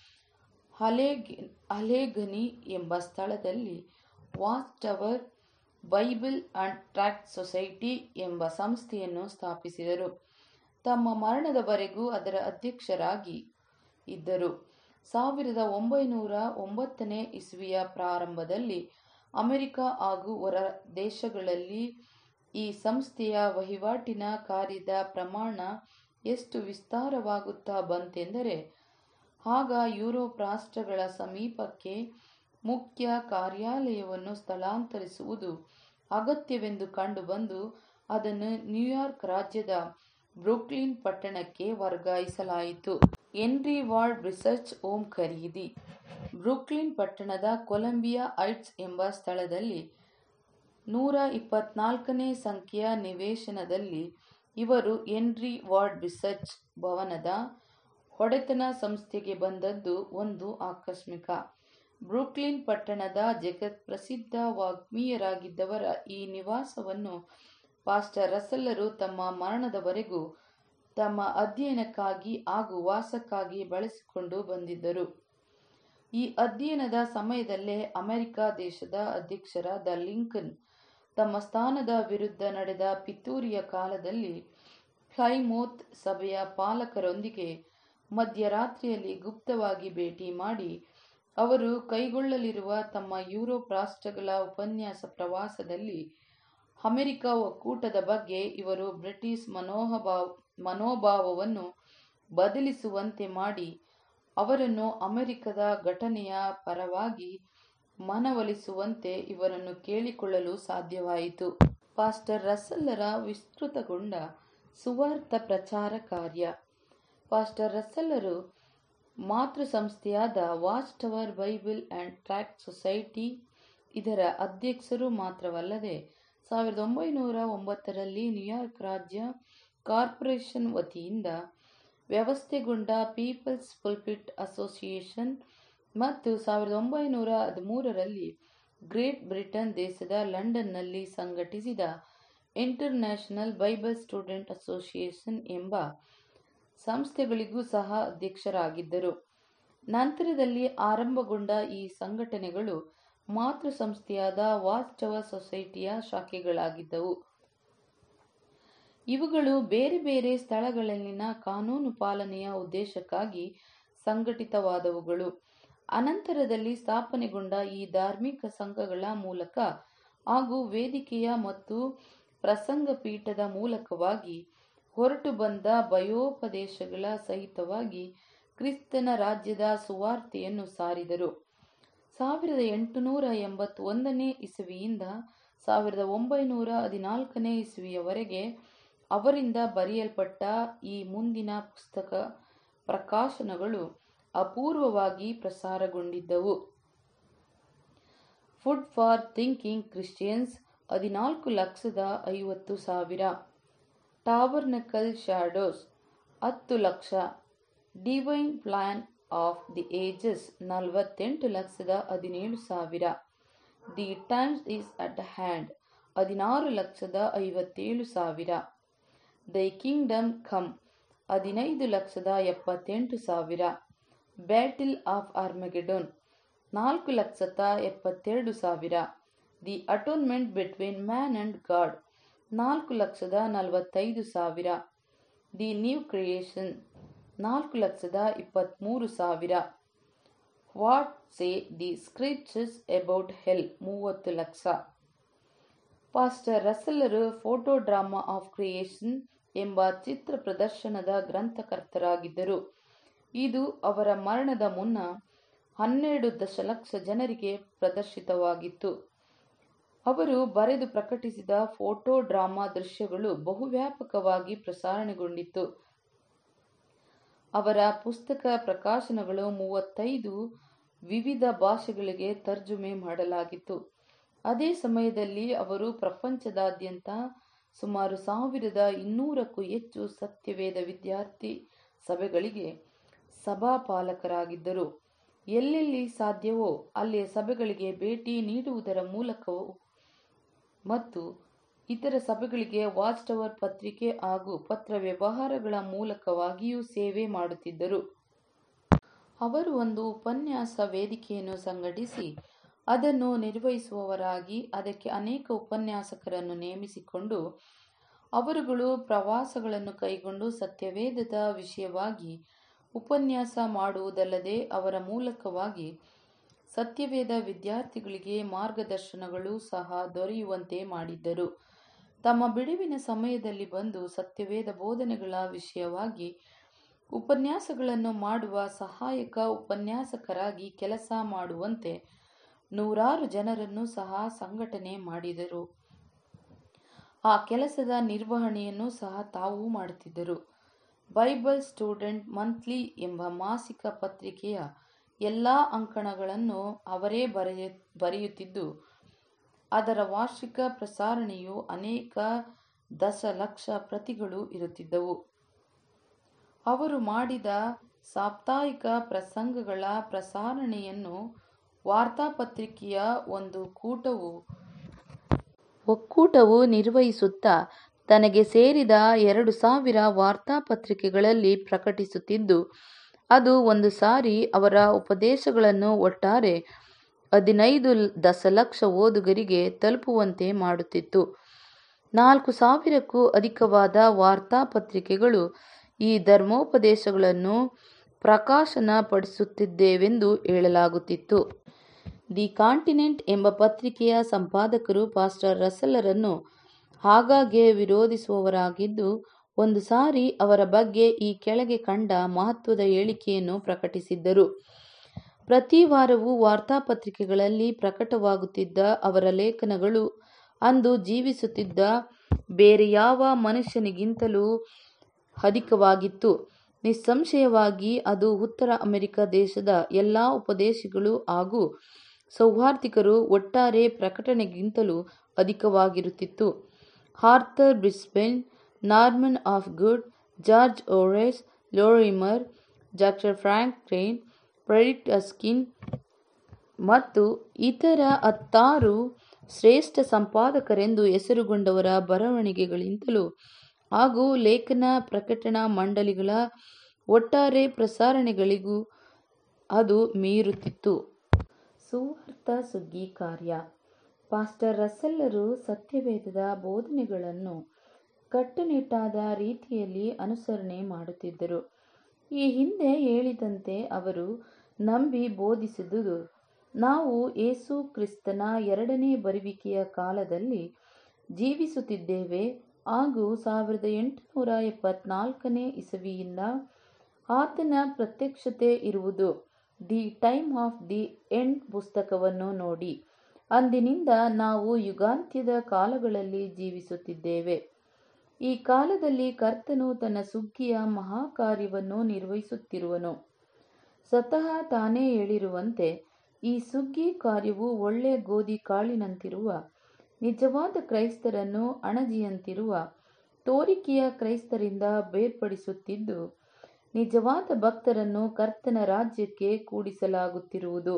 ಹಲೇಗ್ ಹಲೇಗನಿ ಎಂಬ ಸ್ಥಳದಲ್ಲಿ watch tower Bible and tract society ಎಂಬ ಸಂಸ್ಥೆಯನ್ನು ಸ್ಥಾಪಿಸಿದರು ತಮ್ಮ ಮರಣದವರೆಗೂ ಅದರ ಅಧ್ಯಕ್ಷರಾಗಿ ಇದ್ದರು ಸಾವಿರದ ಒಂಬೈನೂರ ಒಂಬತ್ತನೇ ಇಸ್ವಿಯ ಪ್ರಾರಂಭದಲ್ಲಿ ಅಮೆರಿಕ ಹಾಗೂ ಹೊರ ದೇಶಗಳಲ್ಲಿ ಈ ಸಂಸ್ಥೆಯ ವಹಿವಾಟಿನ ಕಾರ್ಯದ ಪ್ರಮಾಣ ಎಷ್ಟು ವಿಸ್ತಾರವಾಗುತ್ತಾ ಬಂತೆಂದರೆ ಆಗ ಯುರೋಪ್ ರಾಷ್ಟ್ರಗಳ ಸಮೀಪಕ್ಕೆ ಮುಖ್ಯ ಕಾರ್ಯಾಲಯವನ್ನು ಸ್ಥಳಾಂತರಿಸುವುದು ಅಗತ್ಯವೆಂದು ಕಂಡುಬಂದು ಅದನ್ನು ನ್ಯೂಯಾರ್ಕ್ ರಾಜ್ಯದ ಬ್ರೂಕ್ಲಿನ್ ಪಟ್ಟಣಕ್ಕೆ ವರ್ಗಾಯಿಸಲಾಯಿತು ಹೆನ್ರಿ ವಾರ್ಡ್ ರಿಸರ್ಚ್ ಹೋಮ್ ಖರೀದಿ ಬ್ರೂಕ್ಲಿನ್ ಪಟ್ಟಣದ ಕೊಲಂಬಿಯಾ ಹೈಟ್ಸ್ ಎಂಬ ಸ್ಥಳದಲ್ಲಿ ನೂರ ಇಪ್ಪತ್ನಾಲ್ಕನೇ ಸಂಖ್ಯೆಯ ನಿವೇಶನದಲ್ಲಿ ಇವರು ಹೆನ್ರಿ ವಾರ್ಡ್ ರಿಸರ್ಚ್ ಭವನದ ಒಡೆತನ ಸಂಸ್ಥೆಗೆ ಬಂದದ್ದು ಒಂದು ಆಕಸ್ಮಿಕ ಬ್ರೂಕ್ಲಿನ್ ಪಟ್ಟಣದ ಜಗತ್ ಪ್ರಸಿದ್ಧ ವಾಗ್ಮೀಯರಾಗಿದ್ದವರ ಈ ನಿವಾಸವನ್ನು ಪಾಸ್ಟರ್ ರಸಲ್ಲರು ತಮ್ಮ ಮರಣದವರೆಗೂ ತಮ್ಮ ಅಧ್ಯಯನಕ್ಕಾಗಿ ಹಾಗೂ ವಾಸಕ್ಕಾಗಿ ಬಳಸಿಕೊಂಡು ಬಂದಿದ್ದರು ಈ ಅಧ್ಯಯನದ ಸಮಯದಲ್ಲೇ ಅಮೆರಿಕ ದೇಶದ ಅಧ್ಯಕ್ಷರಾದ ಲಿಂಕನ್ ತಮ್ಮ ಸ್ಥಾನದ ವಿರುದ್ಧ ನಡೆದ ಪಿತೂರಿಯ ಕಾಲದಲ್ಲಿ ಪ್ಲೈಮೌತ್ ಸಭೆಯ ಪಾಲಕರೊಂದಿಗೆ ಮಧ್ಯರಾತ್ರಿಯಲ್ಲಿ ಗುಪ್ತವಾಗಿ ಭೇಟಿ ಮಾಡಿ ಅವರು ಕೈಗೊಳ್ಳಲಿರುವ ತಮ್ಮ ಯುರೋಪ್ ರಾಷ್ಟ್ರಗಳ ಉಪನ್ಯಾಸ ಪ್ರವಾಸದಲ್ಲಿ ಅಮೆರಿಕ ಒಕ್ಕೂಟದ ಬಗ್ಗೆ ಇವರು ಬ್ರಿಟಿಷ್ ಮನೋಭಾವ ಮನೋಭಾವವನ್ನು ಬದಲಿಸುವಂತೆ ಮಾಡಿ ಅವರನ್ನು ಅಮೆರಿಕದ ಘಟನೆಯ ಪರವಾಗಿ ಮನವೊಲಿಸುವಂತೆ ಇವರನ್ನು ಕೇಳಿಕೊಳ್ಳಲು ಸಾಧ್ಯವಾಯಿತು ಪಾಸ್ಟರ್ ರಸಲ್ಲರ ವಿಸ್ತೃತಗೊಂಡ ಸುವಾರ್ಥ ಪ್ರಚಾರ ಕಾರ್ಯ ಪಾಸ್ಟರ್ ರಸಲ್ಲರು ಮಾತೃ ಸಂಸ್ಥೆಯಾದ Watch tower Bible and Tract Society ಇದರ ಅಧ್ಯಕ್ಷರು ಮಾತ್ರವಲ್ಲದೆ ಸಾವಿರದ ಒಂಬೈನೂರ ಒಂಬತ್ತರಲ್ಲಿ ನ್ಯೂಯಾರ್ಕ್ ರಾಜ್ಯ ಕಾರ್ಪೊರೇಷನ್ ವತಿಯಿಂದ ವ್ಯವಸ್ಥೆಗೊಂಡ ಪೀಪಲ್ಸ್ ಪುಲ್ಪಿಟ್ ಅಸೋಸಿಯೇಷನ್ ಮತ್ತು ಸಾವಿರದ ಒಂಬೈನೂರ ಹದಿಮೂರರಲ್ಲಿ ಗ್ರೇಟ್ ಬ್ರಿಟನ್ ದೇಶದ ಲಂಡನ್ನಲ್ಲಿ ಸಂಘಟಿಸಿದ ಇಂಟರ್ನ್ಯಾಷನಲ್ ಬೈಬಲ್ ಸ್ಟೂಡೆಂಟ್ ಅಸೋಸಿಯೇಷನ್ ಎಂಬ ಸಂಸ್ಥೆಗಳಿಗೂ ಸಹ ಅಧ್ಯಕ್ಷರಾಗಿದ್ದರು ನಂತರದಲ್ಲಿ ಆರಂಭಗೊಂಡ ಈ ಸಂಘಟನೆಗಳು ಮಾತೃ ಸಂಸ್ಥೆಯಾದ ವಾಚ್ ಟವರ್ ಸೊಸೈಟಿಯ ಶಾಖೆಗಳಾಗಿದ್ದವು ಇವುಗಳು ಬೇರೆ ಬೇರೆ ಸ್ಥಳಗಳಲ್ಲಿನ ಕಾನೂನು ಪಾಲನೆಯ ಉದ್ದೇಶಕ್ಕಾಗಿ ಸಂಘಟಿತವಾದವುಗಳು ಅನಂತರದಲ್ಲಿ ಸ್ಥಾಪನೆಗೊಂಡ ಈ ಧಾರ್ಮಿಕ ಸಂಘಗಳ ಮೂಲಕ ಹಾಗೂ ವೇದಿಕೆಯ ಮತ್ತು ಪ್ರಸಂಗ ಪೀಠದ ಮೂಲಕವಾಗಿ ಹೊರಟು ಬಂದ ಭಯೋಪದೇಶಗಳ ಸಹಿತವಾಗಿ ಕ್ರಿಸ್ತನ ರಾಜ್ಯದ ಸುವಾರ್ತೆಯನ್ನು ಸಾರಿದರು ಸಾವಿರದ ಎಂಟುನೂರ ಎಂಬತ್ತೊಂದನೇ ಇಸವಿಯಿಂದ ಸಾವಿರದ ಒಂಬೈನೂರ ಹದಿನಾಲ್ಕನೇ ಇಸವಿಯವರೆಗೆ ಅವರಿಂದ ಬರೆಯಲ್ಪಟ್ಟ ಈ ಮುಂದಿನ ಪುಸ್ತಕ ಪ್ರಕಾಶನಗಳು ಅಪೂರ್ವವಾಗಿ ಪ್ರಸಾರಗೊಂಡಿದ್ದವು ಫುಡ್ ಫಾರ್ ಥಿಂಕಿಂಗ್ ಕ್ರಿಶ್ಚಿಯನ್ಸ್ ಹದಿನಾಲ್ಕು ಲಕ್ಷದ ಐವತ್ತು ಸಾವಿರ ಟಾಬರ್ನಕಲ್ ಶ್ಯಾಡೋಸ್ ಹತ್ತು lakh Divine plan of the Ages ನಲವತ್ತೆಂಟು ಲಕ್ಷದ ಹದಿನೇಳು ಸಾವಿರ The Times Is at Hand ಹದಿನಾರು ಲಕ್ಷದ ಐವತ್ತೇಳು ಸಾವಿರ ದಿ ಕಿಂಗ್ಡಮ್ ಕಮ್ ಹದಿನೈದು ಲಕ್ಷದ ಎಪ್ಪತ್ತೆಂಟು ಸಾವಿರ ಬ್ಯಾಟಿಲ್ ಆಫ್ ಆರ್ಮೆಗೆಡೋನ್ ನಾಲ್ಕು ಲಕ್ಷದ ಎಪ್ಪತ್ತೆರಡು ಸಾವಿರ The atonement Between Man and God ನಾಲ್ಕು ಲಕ್ಷದ ನಲವತ್ತೈದು ಸಾವಿರ ದಿ ನ್ಯೂ ಕ್ರಿಯೇಷನ್ ನಾಲ್ಕು ಲಕ್ಷದ ಇಪ್ಪತ್ತ್ಮೂರು ಸಾವಿರ What say the Scriptures About Hell ಮೂವತ್ತು ಲಕ್ಷ ಪಾಸ್ಟರ್ ರಸಲರು ಫೋಟೋ ಡ್ರಾಮಾ ಆಫ್ ಕ್ರಿಯೇಷನ್ ಎಂಬ ಚಿತ್ರ ಪ್ರದರ್ಶನದ ಗ್ರಂಥಕರ್ತರಾಗಿದ್ದರು ಇದು ಅವರ ಮರಣದ ಮುನ್ನ ಹನ್ನೆರಡು ದಶಲಕ್ಷ ಜನರಿಗೆ ಪ್ರದರ್ಶಿತವಾಗಿತ್ತು ಅವರು ಬರೆದು ಪ್ರಕಟಿಸಿದ ಫೋಟೋ ಡ್ರಾಮಾ ದೃಶ್ಯಗಳು ಬಹುವ್ಯಾಪಕವಾಗಿ ಪ್ರಸಾರಣಗೊಂಡಿತ್ತು ಅವರ ಪುಸ್ತಕ ಪ್ರಕಾಶನಗಳು ಮೂವತ್ತೈದು ವಿವಿಧ ಭಾಷೆಗಳಿಗೆ ತರ್ಜುಮೆ ಮಾಡಲಾಗಿತ್ತು ಅದೇ ಸಮಯದಲ್ಲಿ ಅವರು ಪ್ರಪಂಚದಾದ್ಯಂತ ಸುಮಾರು ಸಾವಿರದ ಇನ್ನೂರಕ್ಕೂ ಹೆಚ್ಚು ಸತ್ಯವೇದ ವಿದ್ಯಾರ್ಥಿ ಸಭೆಗಳಿಗೆ ಸಭಾಪಾಲಕರಾಗಿದ್ದರು ಎಲ್ಲೆಲ್ಲಿ ಸಾಧ್ಯವೋ ಅಲ್ಲಿಯ ಸಭೆಗಳಿಗೆ ಭೇಟಿ ನೀಡುವುದರ ಮೂಲಕವೂ ಮತ್ತು ಇತರ ಸಭೆಗಳಿಗೆ ವಾಚ್ ಟವರ್ ಪತ್ರಿಕೆ ಹಾಗೂ ಪತ್ರ ವ್ಯವಹಾರಗಳ ಮೂಲಕವಾಗಿಯೂ ಸೇವೆ ಮಾಡುತ್ತಿದ್ದರು ಅವರು ಒಂದು ಉಪನ್ಯಾಸ ವೇದಿಕೆಯನ್ನು ಸಂಘಟಿಸಿ ಅದನ್ನು ನಿರ್ವಹಿಸುವವರಾಗಿ ಅದಕ್ಕೆ ಅನೇಕ ಉಪನ್ಯಾಸಕರನ್ನು ನೇಮಿಸಿಕೊಂಡು ಅವರುಗಳು ಪ್ರವಾಸಗಳನ್ನು ಕೈಗೊಂಡು ಸತ್ಯವೇದದ ವಿಷಯವಾಗಿ ಉಪನ್ಯಾಸ ಮಾಡುವುದಲ್ಲದೆ ಅವರ ಮೂಲಕವಾಗಿ ಸತ್ಯವೇದ ವಿದ್ಯಾರ್ಥಿಗಳಿಗೆ ಮಾರ್ಗದರ್ಶನಗಳು ಸಹ ದೊರೆಯುವಂತೆ ಮಾಡಿದ್ದರು ತಮ್ಮ ಬಿಡುವಿನ ಸಮಯದಲ್ಲಿ ಬಂದು ಸತ್ಯವೇದ ಬೋಧನೆಗಳ ವಿಷಯವಾಗಿ ಉಪನ್ಯಾಸಗಳನ್ನು ಮಾಡುವ ಸಹಾಯಕ ಉಪನ್ಯಾಸಕರಾಗಿ ಕೆಲಸ ಮಾಡುವಂತೆ ನೂರಾರು ಜನರನ್ನು ಸಹ ಸಂಘಟನೆ ಮಾಡಿದರು ಆ ಕೆಲಸದ ನಿರ್ವಹಣೆಯನ್ನು ಸಹ ತಾವು ಮಾಡುತ್ತಿದ್ದರು ಬೈಬಲ್ ಸ್ಟೂಡೆಂಟ್ ಮಂತ್ಲಿ ಎಂಬ ಮಾಸಿಕ ಪತ್ರಿಕೆಯ ಎಲ್ಲ ಅಂಕಣಗಳನ್ನು ಅವರೇ ಬರೆಯ ಬರೆಯುತ್ತಿದ್ದು ಅದರ ವಾರ್ಷಿಕ ಪ್ರಸಾರಣೆಯು ಅನೇಕ ದಶಲಕ್ಷ ಪ್ರತಿಗಳು ಇರುತ್ತಿದ್ದವು ಅವರು ಮಾಡಿದ ಸಾಪ್ತಾಹಿಕ ಪ್ರಸಂಗಗಳ ಪ್ರಸಾರಣೆಯನ್ನು ವಾರ್ತಾಪತ್ರಿಕೆಯ ಒಂದು ಕೂಟವು ಒಕ್ಕೂಟವು ನಿರ್ವಹಿಸುತ್ತಾ ತನಗೆ ಸೇರಿದ ಎರಡು ಸಾವಿರ ವಾರ್ತಾಪತ್ರಿಕೆಗಳಲ್ಲಿ ಪ್ರಕಟಿಸುತ್ತಿದ್ದು ಅದು ಒಂದು ಸಾರಿ ಅವರ ಉಪದೇಶಗಳನ್ನು ಒಟ್ಟಾರೆ ಹದಿನೈದು ದಶಲಕ್ಷ ಓದುಗರಿಗೆ ತಲುಪುವಂತೆ ಮಾಡುತ್ತಿತ್ತು ನಾಲ್ಕು ಸಾವಿರಕ್ಕೂ ಅಧಿಕವಾದ ವಾರ್ತಾಪತ್ರಿಕೆಗಳು ಈ ಧರ್ಮೋಪದೇಶಗಳನ್ನು ಪ್ರಕಾಶನಪಡಿಸುತ್ತಿದ್ದೆವೆಂದು ಹೇಳಲಾಗುತ್ತಿತ್ತು ದಿ ಕಾಂಟಿನೆಂಟ್ ಎಂಬ ಪತ್ರಿಕೆಯ ಸಂಪಾದಕರು ಪಾಸ್ಟರ್ ರಸಲರನ್ನು ಆಗಾಗ್ಗೆ ವಿರೋಧಿಸುವವರಾಗಿದ್ದು ಒಂದು ಸಾರಿ ಅವರ ಬಗ್ಗೆ ಈ ಕೆಳಗೆ ಕಂಡ ಮಹತ್ವದ ಹೇಳಿಕೆಯನ್ನು ಪ್ರಕಟಿಸಿದ್ದರು ಪ್ರತಿ ವಾರವೂ ವಾರ್ತಾಪತ್ರಿಕೆಗಳಲ್ಲಿ ಪ್ರಕಟವಾಗುತ್ತಿದ್ದ ಅವರ ಲೇಖನಗಳು ಅಂದು ಜೀವಿಸುತ್ತಿದ್ದ ಬೇರೆ ಯಾವ ಮನುಷ್ಯನಿಗಿಂತಲೂ ಅಧಿಕವಾಗಿತ್ತು ನಿಸ್ಸಂಶಯವಾಗಿ ಅದು ಉತ್ತರ ಅಮೆರಿಕ ದೇಶದ ಎಲ್ಲ ಉಪದೇಶಿಗಳು ಹಾಗೂ ಸೌಹಾರ್ದಿಕರು ಒಟ್ಟಾರೆ ಪ್ರಕಟಣೆಗಿಂತಲೂ ಅಧಿಕವಾಗಿರುತ್ತಿತ್ತು Arthur Brisbane Norman of good George Horace Lorimer doctor Frank Crane Frederick Haskin ಮತ್ತು ಇತರ ಹತ್ತಾರು ಶ್ರೇಷ್ಠ ಸಂಪಾದಕರೆಂದು ಹೆಸರುಗೊಂಡವರ ಬರವಣಿಗೆಗಳಿಗಿಂತಲೂ ಹಾಗೂ ಲೇಖನ ಪ್ರಕಟಣಾ ಮಂಡಳಿಗಳ ಒಟ್ಟಾರೆ ಪ್ರಸಾರಣೆಗಳಿಗೂ ಅದು ಮೀರುತ್ತಿತ್ತು. ಸುವಾರ್ತ ಸುಗ್ಗಿ ಕಾರ್ಯ ಪಾಸ್ಟರ್ ರಸ್ಸೆಲ್ಲರು ಸತ್ಯವೇದದ ಬೋಧನೆಗಳನ್ನು ಕಟ್ಟುನಿಟ್ಟಾದ ರೀತಿಯಲ್ಲಿ ಅನುಸರಣೆ ಮಾಡುತ್ತಿದ್ದರು. ಈ ಹಿಂದೆ ಹೇಳಿದಂತೆ ಅವರು ನಂಬಿ ಬೋಧಿಸಿದುದು ನಾವು ಯೇಸು ಕ್ರಿಸ್ತನ ಎರಡನೇ ಬರುವಿಕೆಯ ಕಾಲದಲ್ಲಿ ಜೀವಿಸುತ್ತಿದ್ದೇವೆ ಹಾಗೂ ಸಾವಿರದ ಎಂಟುನೂರ ಎಪ್ಪತ್ತನಾಲ್ಕನೇ ಇಸವಿಯಿಂದ ಆತನ ಪ್ರತ್ಯಕ್ಷತೆ ಇರುವುದು The Time of the End ಪುಸ್ತಕವನ್ನು ನೋಡಿ ಅಂದಿನಿಂದ ನಾವು ಯುಗಾಂತ್ಯದ ಕಾಲಗಳಲ್ಲಿ ಜೀವಿಸುತ್ತಿದ್ದೇವೆ. ಈ ಕಾಲದಲ್ಲಿ ಕರ್ತನು ತನ್ನ ಸುಗ್ಗಿಯ ಮಹಾಕಾರ್ಯವನ್ನು ನಿರ್ವಹಿಸುತ್ತಿರುವನು. ಸ್ವತಃ ತಾನೇ ಹೇಳಿರುವಂತೆ ಈ ಸುಗ್ಗಿ ಕಾರ್ಯವು ಒಳ್ಳೆ ಗೋದಿ ಕಾಳಿನಂತಿರುವ ನಿಜವಾದ ಕ್ರೈಸ್ತರನ್ನು ಅಣಜಿಯಂತಿರುವ ತೋರಿಕೆಯ ಕ್ರೈಸ್ತರಿಂದ ಬೇರ್ಪಡಿಸುತ್ತಿದ್ದು ನಿಜವಾದ ಭಕ್ತರನ್ನು ಕರ್ತನ ರಾಜ್ಯಕ್ಕೆ ಕೂಡಿಸಲಾಗುತ್ತಿರುವುದು.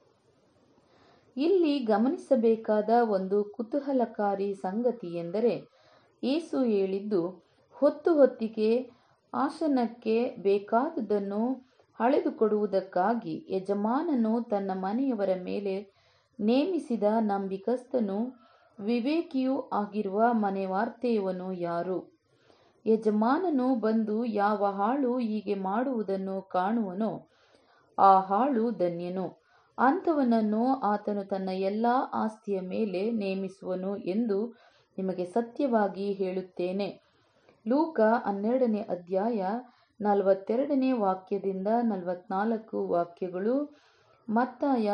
ಇಲ್ಲಿ ಗಮನಿಸಬೇಕಾದ ಒಂದು ಕುತೂಹಲಕಾರಿ ಸಂಗತಿಯೆಂದರೆ ಯೇಸು ಹೇಳಿದ್ದು ಹೊತ್ತು ಹೊತ್ತಿಗೆ ಆಸನಕ್ಕೆ ಬೇಕಾದುದನ್ನು ಅಳೆದುಕೊಡುವುದಕ್ಕಾಗಿ ಯಜಮಾನನು ತನ್ನ ಮನೆಯವರ ಮೇಲೆ ನೇಮಿಸಿದ ನಂಬಿಗಸ್ತನೂ ವಿವೇಕಿಯೂ ಆಗಿರುವ ಮನೆವಾರ್ತೆಯವನು ಯಾರು? ಯಜಮಾನನು ಬಂದು ಯಾವ ಆಳು ಹೀಗೆ ಮಾಡುವುದನ್ನು ಕಾಣುವನೋ ಆ ಆಳು ಧನ್ಯನು. ಅಂಥವನನ್ನು ಆತನು ತನ್ನ ಎಲ್ಲಾ ಆಸ್ತಿಯ ಮೇಲೆ ನೇಮಿಸುವನು ಎಂದು ನಿಮಗೆ ಸತ್ಯವಾಗಿ ಹೇಳುತ್ತೇನೆ. ಲೂಕ ಹನ್ನೆರಡನೇ ಅಧ್ಯಾಯ ನಲವತ್ತೆರಡನೇ ವಾಕ್ಯದಿಂದ ನಲವತ್ತನಾಲ್ಕು ವಾಕ್ಯಗಳು ಮತ್ತಾಯ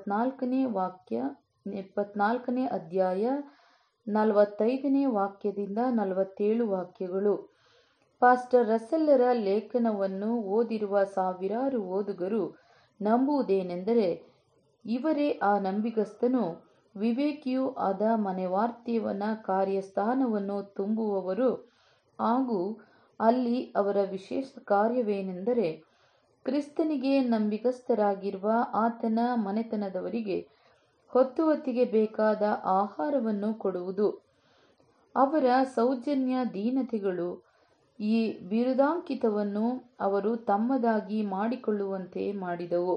ಇಪ್ಪತ್ತನಾಲ್ಕನೇ ಅಧ್ಯಾಯ ನಲವತ್ತೈದನೇ ವಾಕ್ಯದಿಂದ ನಲವತ್ತೇಳು ವಾಕ್ಯಗಳು ಪಾಸ್ಟರ್ ರಸ್ಸೆಲ್ಲರ ಲೇಖನವನ್ನು ಓದಿರುವ ಸಾವಿರಾರು ಓದುಗರು ನಂಬುವುದೇನೆಂದರೆ ಇವರೇ ಆ ನಂಬಿಗಸ್ತನೂ ವಿವೇಕಿಯೂ ಆದ ಮನೆವಾರ್ತೆಯವನ ಕಾರ್ಯಸ್ಥಾನವನ್ನು ತುಂಬುವವರು ಹಾಗೂ ಅಲ್ಲಿ ಅವರ ವಿಶೇಷ ಕಾರ್ಯವೇನೆಂದರೆ ಕ್ರಿಸ್ತನಿಗೆ ನಂಬಿಗಸ್ತರಾಗಿರುವ ಆತನ ಮನೆತನದವರಿಗೆ ಹೊತ್ತು ಹೊತ್ತಿಗೆ ಬೇಕಾದ ಆಹಾರವನ್ನು ಕೊಡುವುದು. ಅವರ ಸೌಜನ್ಯ ದೀನತೆಗಳು ಈ ಬಿರುದಾಂಕಿತವನ್ನು ಅವರು ತಮ್ಮದಾಗಿ ಮಾಡಿಕೊಳ್ಳುವಂತೆ ಮಾಡಿದವು.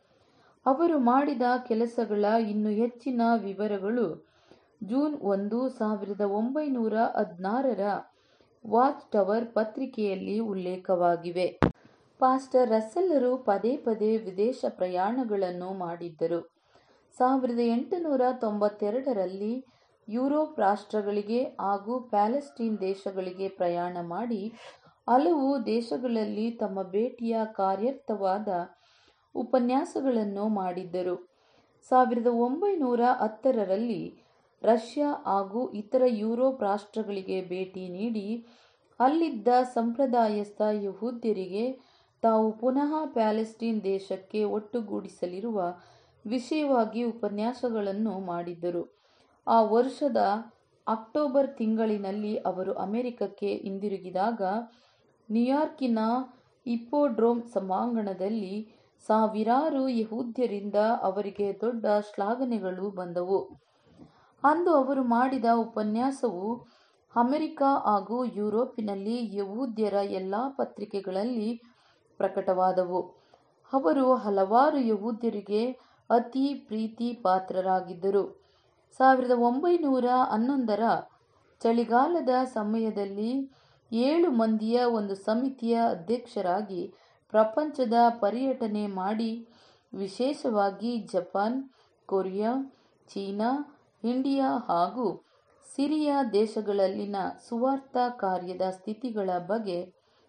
ಅವರು ಮಾಡಿದ ಕೆಲಸಗಳ ಇನ್ನೂ ಹೆಚ್ಚಿನ ವಿವರಗಳು ಜೂನ್ ಒಂದು, ಸಾವಿರದ ಒಂಭೈನೂರ ಹದಿನಾರರ ವಾಚ್ ಟವರ್ ಪತ್ರಿಕೆಯಲ್ಲಿ ಉಲ್ಲೇಖವಾಗಿವೆ. ಪಾಸ್ಟರ್ ರಸ್ಸೆಲ್ಲರು ಪದೇ ಪದೇ ವಿದೇಶ ಪ್ರಯಾಣಗಳನ್ನು ಮಾಡಿದ್ದರು. ಸಾವಿರದ ಎಂಟುನೂರ ತೊಂಬತ್ತೆರಡರಲ್ಲಿ ಯುರೋಪ್ ರಾಷ್ಟ್ರಗಳಿಗೆ ಹಾಗೂ ಪ್ಯಾಲೆಸ್ಟೈನ್ ದೇಶಗಳಿಗೆ ಪ್ರಯಾಣ ಮಾಡಿ ಹಲವು ದೇಶಗಳಲ್ಲಿ ತಮ್ಮ ಭೇಟಿಯ ಕಾರ್ಯಾರ್ಥವಾದ ಉಪನ್ಯಾಸಗಳನ್ನು ಮಾಡಿದ್ದರು. ಸಾವಿರದ ಒಂಭೈನೂರ ಹತ್ತರಲ್ಲಿ ರಷ್ಯಾ ಹಾಗೂ ಇತರ ಯುರೋಪ್ ರಾಷ್ಟ್ರಗಳಿಗೆ ಭೇಟಿ ನೀಡಿ ಅಲ್ಲಿದ್ದ ಸಂಪ್ರದಾಯಸ್ಥ ಯಹೂದ್ಯರಿಗೆ ತಾವು ಪುನಃ ಪ್ಯಾಲೆಸ್ಟೈನ್ ದೇಶಕ್ಕೆ ಒಟ್ಟುಗೂಡಿಸಲಿರುವ ವಿಷಯವಾಗಿ ಉಪನ್ಯಾಸಗಳನ್ನು ಮಾಡಿದ್ದರು. ಆ ವರುಷದ ಅಕ್ಟೋಬರ್ ತಿಂಗಳಿನಲ್ಲಿ ಅವರು ಅಮೆರಿಕಕ್ಕೆ ಹಿಂದಿರುಗಿದಾಗ ನ್ಯೂಯಾರ್ಕಿನ ಹಿಪ್ಪೋಡ್ರೋಮ್ ಸಭಾಂಗಣದಲ್ಲಿ ಸಾವಿರಾರು ಯಹೂದ್ಯರಿಂದ ಅವರಿಗೆ ದೊಡ್ಡ ಶ್ಲಾಘನೆಗಳು ಬಂದವು. ಅಂದು ಅವರು ಮಾಡಿದ ಉಪನ್ಯಾಸವು ಅಮೆರಿಕ ಹಾಗೂ ಯುರೋಪಿನಲ್ಲಿ ಯಹೂದ್ಯರ ಎಲ್ಲಾ ಪತ್ರಿಕೆಗಳಲ್ಲಿ ಪ್ರಕಟವಾದವು. ಅವರು ಹಲವಾರು ಯಹೂದ್ಯರಿಗೆ ಅತಿ ಪ್ರೀತಿ ಪಾತ್ರರಾಗಿದ್ದರು. ಸಾವಿರದ ಒಂಭೈನೂರ ಹನ್ನೊಂದರ ಚಳಿಗಾಲದ ಸಮಯದಲ್ಲಿ ಏಳು ಮಂದಿಯ ಒಂದು ಸಮಿತಿಯ ಅಧ್ಯಕ್ಷರಾಗಿ ಪ್ರಪಂಚದ ಪರ್ಯಟನೆ ಮಾಡಿ ವಿಶೇಷವಾಗಿ ಜಪಾನ್, ಕೊರಿಯಾ, ಚೀನಾ, ಇಂಡಿಯಾ ಹಾಗೂ ಸಿರಿಯಾ ದೇಶಗಳಲ್ಲಿನ ಸುವಾರ್ತಾ ಕಾರ್ಯದ ಸ್ಥಿತಿಗಳ ಬಗ್ಗೆ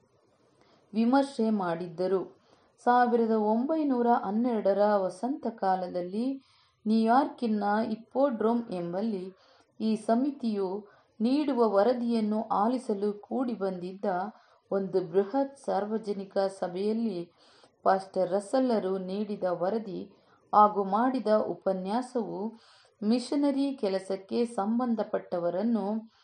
ವಿಮರ್ಶೆ ಮಾಡಿದ್ದರು. ಸಾವಿರದ ಒಂಭೈನೂರ ಹನ್ನೆರಡರ ವಸಂತಕಾಲದಲ್ಲಿ ನ್ಯೂಯಾರ್ಕಿನ ಹಿಪ್ಪೋಡ್ರೋಮ್ ಎಂಬಲ್ಲಿ ಈ ಸಮಿತಿಯು ನೀಡುವ ವರದಿಯನ್ನು ಆಲಿಸಲು ಕೂಡಿಬಂದಿದ್ದ ಒಂದು ಬೃಹತ್ ಸಾರ್ವಜನಿಕ ಸಭೆಯಲ್ಲಿ ಪಾಸ್ಟರ್ ರಸ್ಸೆಲ್ಲರು ನೀಡಿದ ವರದಿ ಹಾಗೂ ಮಾಡಿದ ಉಪನ್ಯಾಸವು ಮಿಷನರಿ ಕೆಲಸಕ್ಕೆ ಸಂಬಂಧಪಟ್ಟವರನ್ನು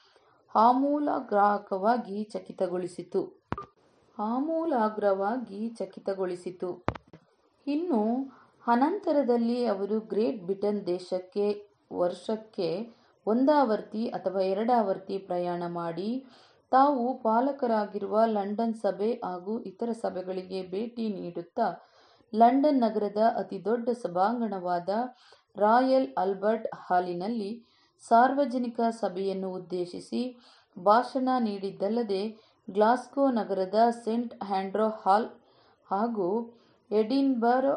ಆಮೂಲಾಗ್ರವಾಗಿ ಚಕಿತಗೊಳಿಸಿತು. ಆಮೂಲಾಗ್ರವಾಗಿ ಚಕಿತಗೊಳಿಸಿತು. ಇನ್ನು ಅನಂತರದಲ್ಲಿ ಅವರು ಗ್ರೇಟ್ ಬ್ರಿಟನ್ ದೇಶಕ್ಕೆ ವರ್ಷಕ್ಕೆ ಒಂದಾವರ್ತಿ ಅಥವಾ ಎರಡಾವರ್ತಿ ಪ್ರಯಾಣ ಮಾಡಿ ತಾವು ಪಾಲಕರಾಗಿರುವ ಲಂಡನ್ ಸಭೆ ಹಾಗೂ ಇತರ ಸಭೆಗಳಿಗೆ ಭೇಟಿ ನೀಡುತ್ತಾ ಲಂಡನ್ ನಗರದ ಅತಿದೊಡ್ಡ ಸಭಾಂಗಣವಾದ ರಾಯಲ್ ಆಲ್ಬರ್ಟ್ ಹಾಲಿನಲ್ಲಿ ಸಾರ್ವಜನಿಕ ಸಭೆಯನ್ನು ಉದ್ದೇಶಿಸಿ ಭಾಷಣ ನೀಡಿದ್ದಲ್ಲದೆ ಗ್ಲಾಸ್ಗೋ ನಗರದ ಸೇಂಟ್ ಆಂಡ್ರೂ ಹಾಲ್ ಹಾಗೂ ಎಡಿನ್ಬರೋ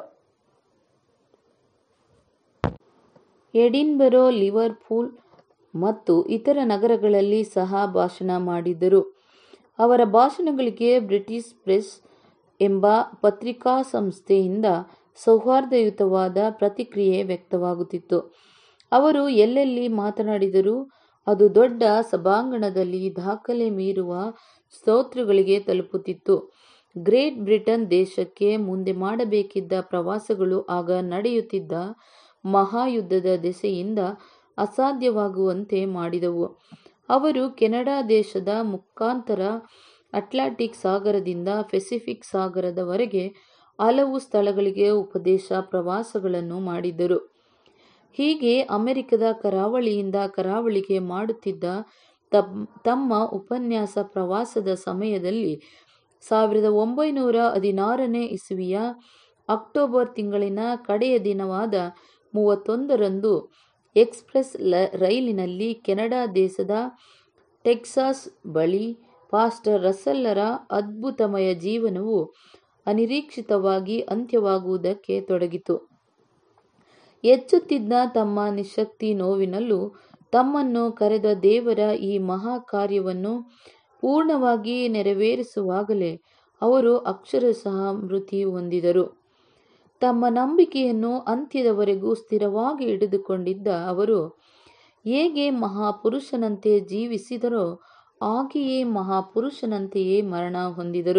ಎಡಿನ್ಬರೋ ಲಿವರ್ಪೂಲ್ ಮತ್ತು ಇತರ ನಗರಗಳಲ್ಲಿ ಸಹ ಭಾಷಣ ಮಾಡಿದರು ಅವರ ಭಾಷಣಗಳಿಗೆ ಬ್ರಿಟಿಷ್ ಪ್ರೆಸ್ ಎಂಬ ಪತ್ರಿಕಾಸಂಸ್ಥೆಯಿಂದ ಸೌಹಾರ್ದಯುತವಾದ ಪ್ರತಿಕ್ರಿಯೆ ವ್ಯಕ್ತವಾಗುತ್ತಿತ್ತು ಅವರು ಎಲ್ಲೆಲ್ಲಿ ಮಾತನಾಡಿದರೂ ಅದು ದೊಡ್ಡ ಸಭಾಂಗಣದಲ್ಲಿ ದಾಖಲೆ ಮೀರುವ ಶ್ರೋತೃಗಳಿಗೆ ತಲುಪುತ್ತಿತ್ತು ಗ್ರೇಟ್ ಬ್ರಿಟನ್ ದೇಶಕ್ಕೆ ಮುಂದೆ ಮಾಡಬೇಕಿದ್ದ ಪ್ರವಾಸಗಳು ಆಗ ನಡೆಯುತ್ತಿದ್ದ ಮಹಾಯುದ್ಧದ ದೆಸೆಯಿಂದ ಅಸಾಧ್ಯವಾಗುವಂತೆ ಮಾಡಿದವು ಅವರು ಕೆನಡಾ ದೇಶದ ಮುಖಾಂತರ ಅಟ್ಲಾಂಟಿಕ್ ಸಾಗರದಿಂದ ಪೆಸಿಫಿಕ್ ಸಾಗರದವರೆಗೆ ಹಲವು ಸ್ಥಳಗಳಿಗೆ ಉಪದೇಶ ಪ್ರವಾಸಗಳನ್ನು ಮಾಡಿದ್ದರು ಹೀಗೆ ಅಮೆರಿಕದ ಕರಾವಳಿಯಿಂದ ಕರಾವಳಿಗೆ ಮಾಡುತ್ತಿದ್ದ ತಮ್ಮ ಉಪನ್ಯಾಸ ಪ್ರವಾಸದ ಸಮಯದಲ್ಲಿ ಸಾವಿರದ ಒಂಬೈನೂರ ಹದಿನಾರನೇ ಇಸವಿಯ ಅಕ್ಟೋಬರ್ ತಿಂಗಳಿನ ಕಡೆಯ ದಿನವಾದ ಮೂವತ್ತೊಂದರಂದು ಎಕ್ಸ್ಪ್ರೆಸ್ ರೈಲಿನಲ್ಲಿ ಕೆನಡಾ ದೇಶದ ಟೆಕ್ಸಾಸ್ ಬಳಿ ಪಾಸ್ಟರ್ ರಸಲ್ಲರ ಅದ್ಭುತಮಯ ಜೀವನವು ಅನಿರೀಕ್ಷಿತವಾಗಿ ಅಂತ್ಯವಾಗುವುದಕ್ಕೆ ತೊಡಗಿತು ಹೆಚ್ಚುತ್ತಿದ್ದ ತಮ್ಮ ನಿಶ್ಶಕ್ತಿ ನೋವಿನಲ್ಲೂ ತಮ್ಮನ್ನು ಕರೆದ ದೇವರ ಈ ಮಹಾ ಕಾರ್ಯವನ್ನು ಪೂರ್ಣವಾಗಿ ನೆರವೇರಿಸುವಾಗಲೇ ಅವರು ಅಕ್ಷರಶಃ ಮೃತಿ ಹೊಂದಿದರು ತಮ್ಮ ನಂಬಿಕೆಯನ್ನು ಅಂತ್ಯದವರೆಗೂ ಸ್ಥಿರವಾಗಿ ಹಿಡಿದುಕೊಂಡಿದ್ದ ಅವರು ಹೇಗೆ ಮಹಾಪುರುಷನಂತೆ ಜೀವಿಸಿದರೋ ಹಾಗೆಯೇ ಮಹಾಪುರುಷನಂತೆಯೇ ಮರಣ ಹೊಂದಿದರು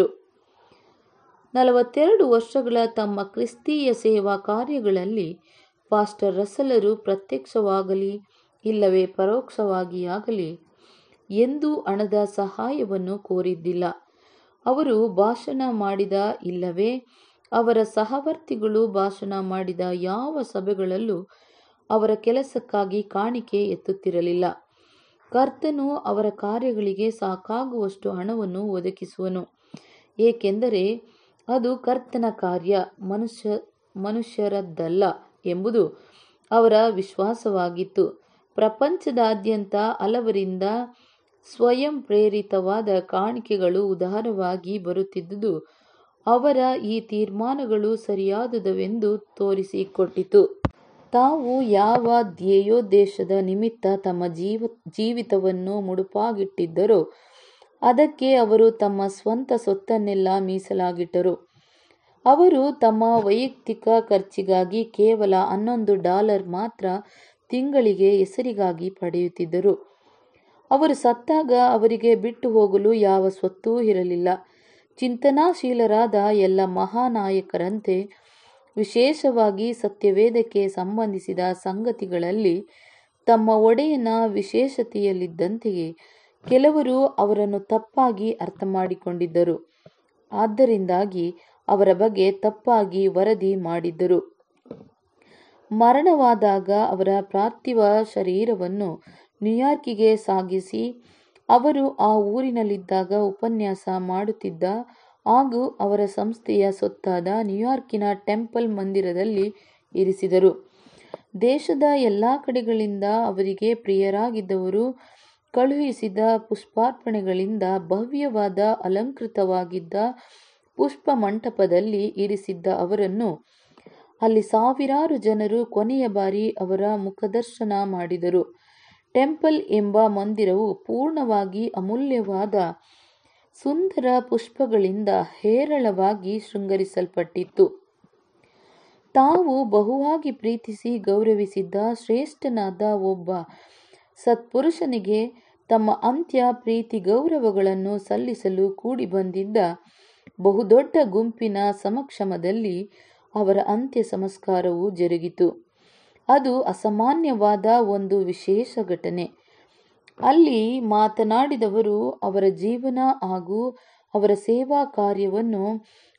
ನಲವತ್ತೆರಡು ವರ್ಷಗಳ ತಮ್ಮ ಕ್ರಿಸ್ತೀಯ ಸೇವಾ ಕಾರ್ಯಗಳಲ್ಲಿ ಪಾಸ್ಟರ್ ರಸಲರು ಪ್ರತ್ಯಕ್ಷವಾಗಲಿ ಇಲ್ಲವೇ ಪರೋಕ್ಷವಾಗಿಯಾಗಲಿ ಎಂದೂ ಹಣದ ಸಹಾಯವನ್ನು ಕೋರಿದ್ದಿಲ್ಲ ಅವರು ಭಾಷಣ ಮಾಡಿದ ಇಲ್ಲವೇ ಅವರ ಸಹವರ್ತಿಗಳು ಭಾಷಣ ಮಾಡಿದ ಯಾವ ಸಭೆಗಳಲ್ಲೂ ಅವರ ಕೆಲಸಕ್ಕಾಗಿ ಕಾಣಿಕೆ ಎತ್ತುತ್ತಿರಲಿಲ್ಲ ಕರ್ತನು ಅವರ ಕಾರ್ಯಗಳಿಗೆ ಸಾಕಾಗುವಷ್ಟು ಹಣವನ್ನು ಒದಗಿಸುವನು ಏಕೆಂದರೆ ಅದು ಕರ್ತನ ಕಾರ್ಯ ಮನುಷ್ಯ ಮನುಷ್ಯರದ್ದಲ್ಲ ಎಂಬುದು ಅವರ ವಿಶ್ವಾಸವಾಗಿತ್ತು ಪ್ರಪಂಚದಾದ್ಯಂತ ಹಲವರಿಂದ ಸ್ವಯಂ ಪ್ರೇರಿತವಾದ ಕಾಣಿಕೆಗಳು ಉದಾರವಾಗಿ ಬರುತ್ತಿದ್ದುದು ಅವರ ಈ ತೀರ್ಮಾನಗಳು ಸರಿಯಾದುದವೆಂದು ತೋರಿಸಿಕೊಟ್ಟಿತು ತಾವು ಯಾವ ಧ್ಯೇಯೋದ್ದೇಶದ ನಿಮಿತ್ತ ತಮ್ಮ ಜೀವ ಜೀವಿತವನ್ನು ಮುಡುಪಾಗಿಟ್ಟಿದ್ದರೋ ಅದಕ್ಕೆ ಅವರು ತಮ್ಮ ಸ್ವಂತ ಸೊತ್ತನ್ನೆಲ್ಲ ಮೀಸಲಾಗಿಟ್ಟರು ಅವರು ತಮ್ಮ ವೈಯಕ್ತಿಕ ಖರ್ಚಿಗಾಗಿ ಕೇವಲ ಹನ್ನೊಂದು ಡಾಲರ್ ಮಾತ್ರ ತಿಂಗಳಿಗೆ ಹೆಸರಿಗಾಗಿ ಪಡೆಯುತ್ತಿದ್ದರು ಅವರು ಸತ್ತಾಗ ಅವರಿಗೆ ಬಿಟ್ಟು ಹೋಗಲು ಯಾವ ಸ್ವತ್ತೂ ಇರಲಿಲ್ಲ ಚಿಂತನಾಶೀಲರಾದ ಎಲ್ಲ ಮಹಾನಾಯಕರಂತೆ ವಿಶೇಷವಾಗಿ ಸತ್ಯವೇದಕ್ಕೆ ಸಂಬಂಧಿಸಿದ ಸಂಗತಿಗಳಲ್ಲಿ ತಮ್ಮ ಒಡೆಯನ ವಿಶೇಷತೆಯಲ್ಲಿದ್ದಂತೆಯೇ ಕೆಲವರು ಅವರನ್ನು ತಪ್ಪಾಗಿ ಅರ್ಥ ಮಾಡಿಕೊಂಡಿದ್ದರು ಆದ್ದರಿಂದಾಗಿ ಅವರ ಬಗ್ಗೆ ತಪ್ಪಾಗಿ ವರದಿ ಮಾಡಿದ್ದರು ಮರಣವಾದಾಗ ಅವರ ಪಾರ್ಥಿವ ಶರೀರವನ್ನು ನ್ಯೂಯಾರ್ಕಿಗೆ ಸಾಗಿಸಿ ಅವರು ಆ ಊರಿನಲ್ಲಿದ್ದಾಗ ಉಪನ್ಯಾಸ ಮಾಡುತ್ತಿದ್ದ ಹಾಗೂ ಅವರ ಸಂಸ್ಥೆಯ ಸೊತ್ತಾದ ನ್ಯೂಯಾರ್ಕಿನ ಟೆಂಪಲ್ ಮಂದಿರದಲ್ಲಿ ಇರಿಸಿದರು ದೇಶದ ಎಲ್ಲ ಕಡೆಗಳಿಂದ ಅವರಿಗೆ ಪ್ರಿಯರಾಗಿದ್ದವರು ಕಳುಹಿಸಿದ ಪುಷ್ಪಾರ್ಪಣೆಗಳಿಂದ ಭವ್ಯವಾದ ಅಲಂಕೃತವಾಗಿದ್ದ ಪುಷ್ಪ ಮಂಟಪದಲ್ಲಿ ಇರಿಸಿದ್ದ ಅವರನ್ನು ಅಲ್ಲಿ ಸಾವಿರಾರು ಜನರು ಕೊನೆಯ ಬಾರಿ ಅವರ ಮುಖದರ್ಶನ ಮಾಡಿದರು ಟೆಂಪಲ್ ಎಂಬ ಮಂದಿರವು ಪೂರ್ಣವಾಗಿ ಅಮೂಲ್ಯವಾದ ಸುಂದರ ಪುಷ್ಪಗಳಿಂದ ಹೇರಳವಾಗಿ ಶೃಂಗರಿಸಲ್ಪಟ್ಟಿತ್ತು ತಾವು ಬಹುವಾಗಿ ಪ್ರೀತಿಸಿ ಗೌರವಿಸಿದ್ದ ಶ್ರೇಷ್ಠನಾದ ಒಬ್ಬ ಸತ್ಪುರುಷನಿಗೆ ತಮ್ಮ ಅಂತ್ಯ ಪ್ರೀತಿ ಗೌರವಗಳನ್ನು ಸಲ್ಲಿಸಲು ಕೂಡಿ ಬಂದಿದ್ದ ಬಹುದೊಡ್ಡ ಗುಂಪಿನ ಸಮಕ್ಷಮದಲ್ಲಿ ಅವರ ಅಂತ್ಯ ಸಂಸ್ಕಾರವು ಜರುಗಿತು ಅದು ಅಸಾಮಾನ್ಯವಾದ ಒಂದು ವಿಶೇಷ ಘಟನೆ ಅಲ್ಲಿ ಮಾತನಾಡಿದವರು ಅವರ ಜೀವನ ಹಾಗೂ ಅವರ ಸೇವಾ ಕಾರ್ಯವನ್ನು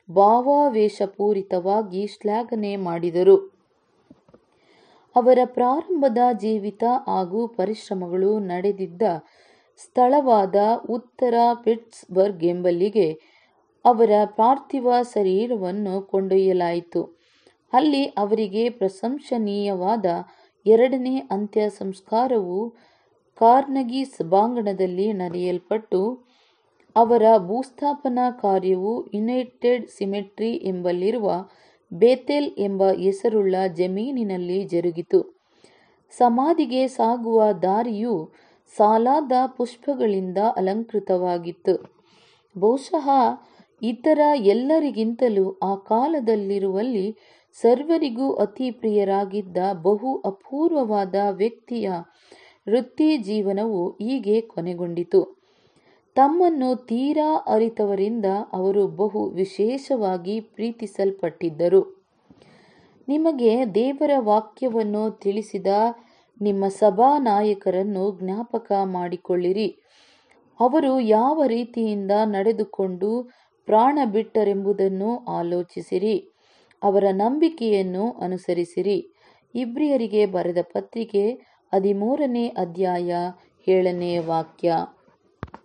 ಭಾವಾವೇಶಪೂರಿತವಾಗಿ ಶ್ಲಾಘನೆ ಮಾಡಿದರು ಅವರ ಪ್ರಾರಂಭದ ಜೀವಿತ ಹಾಗೂ ಪರಿಶ್ರಮಗಳು ನಡೆದಿದ್ದ ಸ್ಥಳವಾದ ಉತ್ತರ ಪಿಟ್ಸ್ಬರ್ಗ್ ಎಂಬಲ್ಲಿಗೆ ಅವರ ಪಾರ್ಥಿವ ಶರೀರವನ್ನು ಕೊಂಡೊಯ್ಯಲಾಯಿತು ಅಲ್ಲಿ ಅವರಿಗೆ ಪ್ರಶಂಸನೀಯವಾದ ಎರಡನೇ ಅಂತ್ಯ ಸಂಸ್ಕಾರವು ಕಾರ್ನಗಿ ಸಭಾಂಗಣದಲ್ಲಿ ನಡೆಯಲ್ಪಟ್ಟು ಅವರ ಭೂಸ್ಥಾಪನಾ ಕಾರ್ಯವು ಯುನೈಟೆಡ್ ಸಿಮೆಟ್ರಿ ಎಂಬಲ್ಲಿರುವ ಬೇತೆಲ್ ಎಂಬ ಹೆಸರುಳ್ಳ ಜಮೀನಿನಲ್ಲಿ ಜರುಗಿತು ಸಮಾಧಿಗೆ ಸಾಗುವ ದಾರಿಯು ಸಾಲಾದ ಪುಷ್ಪಗಳಿಂದ ಅಲಂಕೃತವಾಗಿತ್ತು ಬಹುಶಃ ಇತರ ಎಲ್ಲರಿಗಿಂತಲೂ ಆ ಕಾಲದಲ್ಲಿರುವಲ್ಲಿ ಸರ್ವರಿಗೂ ಅತಿ ಪ್ರಿಯರಾಗಿದ್ದ ಬಹು ಅಪೂರ್ವವಾದ ವ್ಯಕ್ತಿಯ ವೃತ್ತಿ ಜೀವನವು ಹೀಗೆ ಕೊನೆಗೊಂಡಿತು ತಮ್ಮನ್ನು ತೀರಾ ಅರಿತವರಿಂದ ಅವರು ಬಹು ವಿಶೇಷವಾಗಿ ಪ್ರೀತಿಸಲ್ಪಟ್ಟಿದ್ದರು ನಿಮಗೆ ದೇವರ ವಾಕ್ಯವನ್ನು ತಿಳಿಸಿದ ನಿಮ್ಮ ಸಭಾ ನಾಯಕರನ್ನು ಜ್ಞಾಪಕ ಮಾಡಿಕೊಳ್ಳಿರಿ ಅವರು ಯಾವ ರೀತಿಯಿಂದ ನಡೆದುಕೊಂಡು ಪ್ರಾಣ ಬಿಟ್ಟರೆಂಬುದನ್ನು ಆಲೋಚಿಸಿರಿ ಅವರ ನಂಬಿಕೆಯನ್ನು ಅನುಸರಿಸಿರಿ ಇಬ್ರಿಯರಿಗೆ ಬರೆದ ಪತ್ರಿಕೆ ಹದಿಮೂರನೇ ಅಧ್ಯಾಯ ಏಳನೇ ವಾಕ್ಯ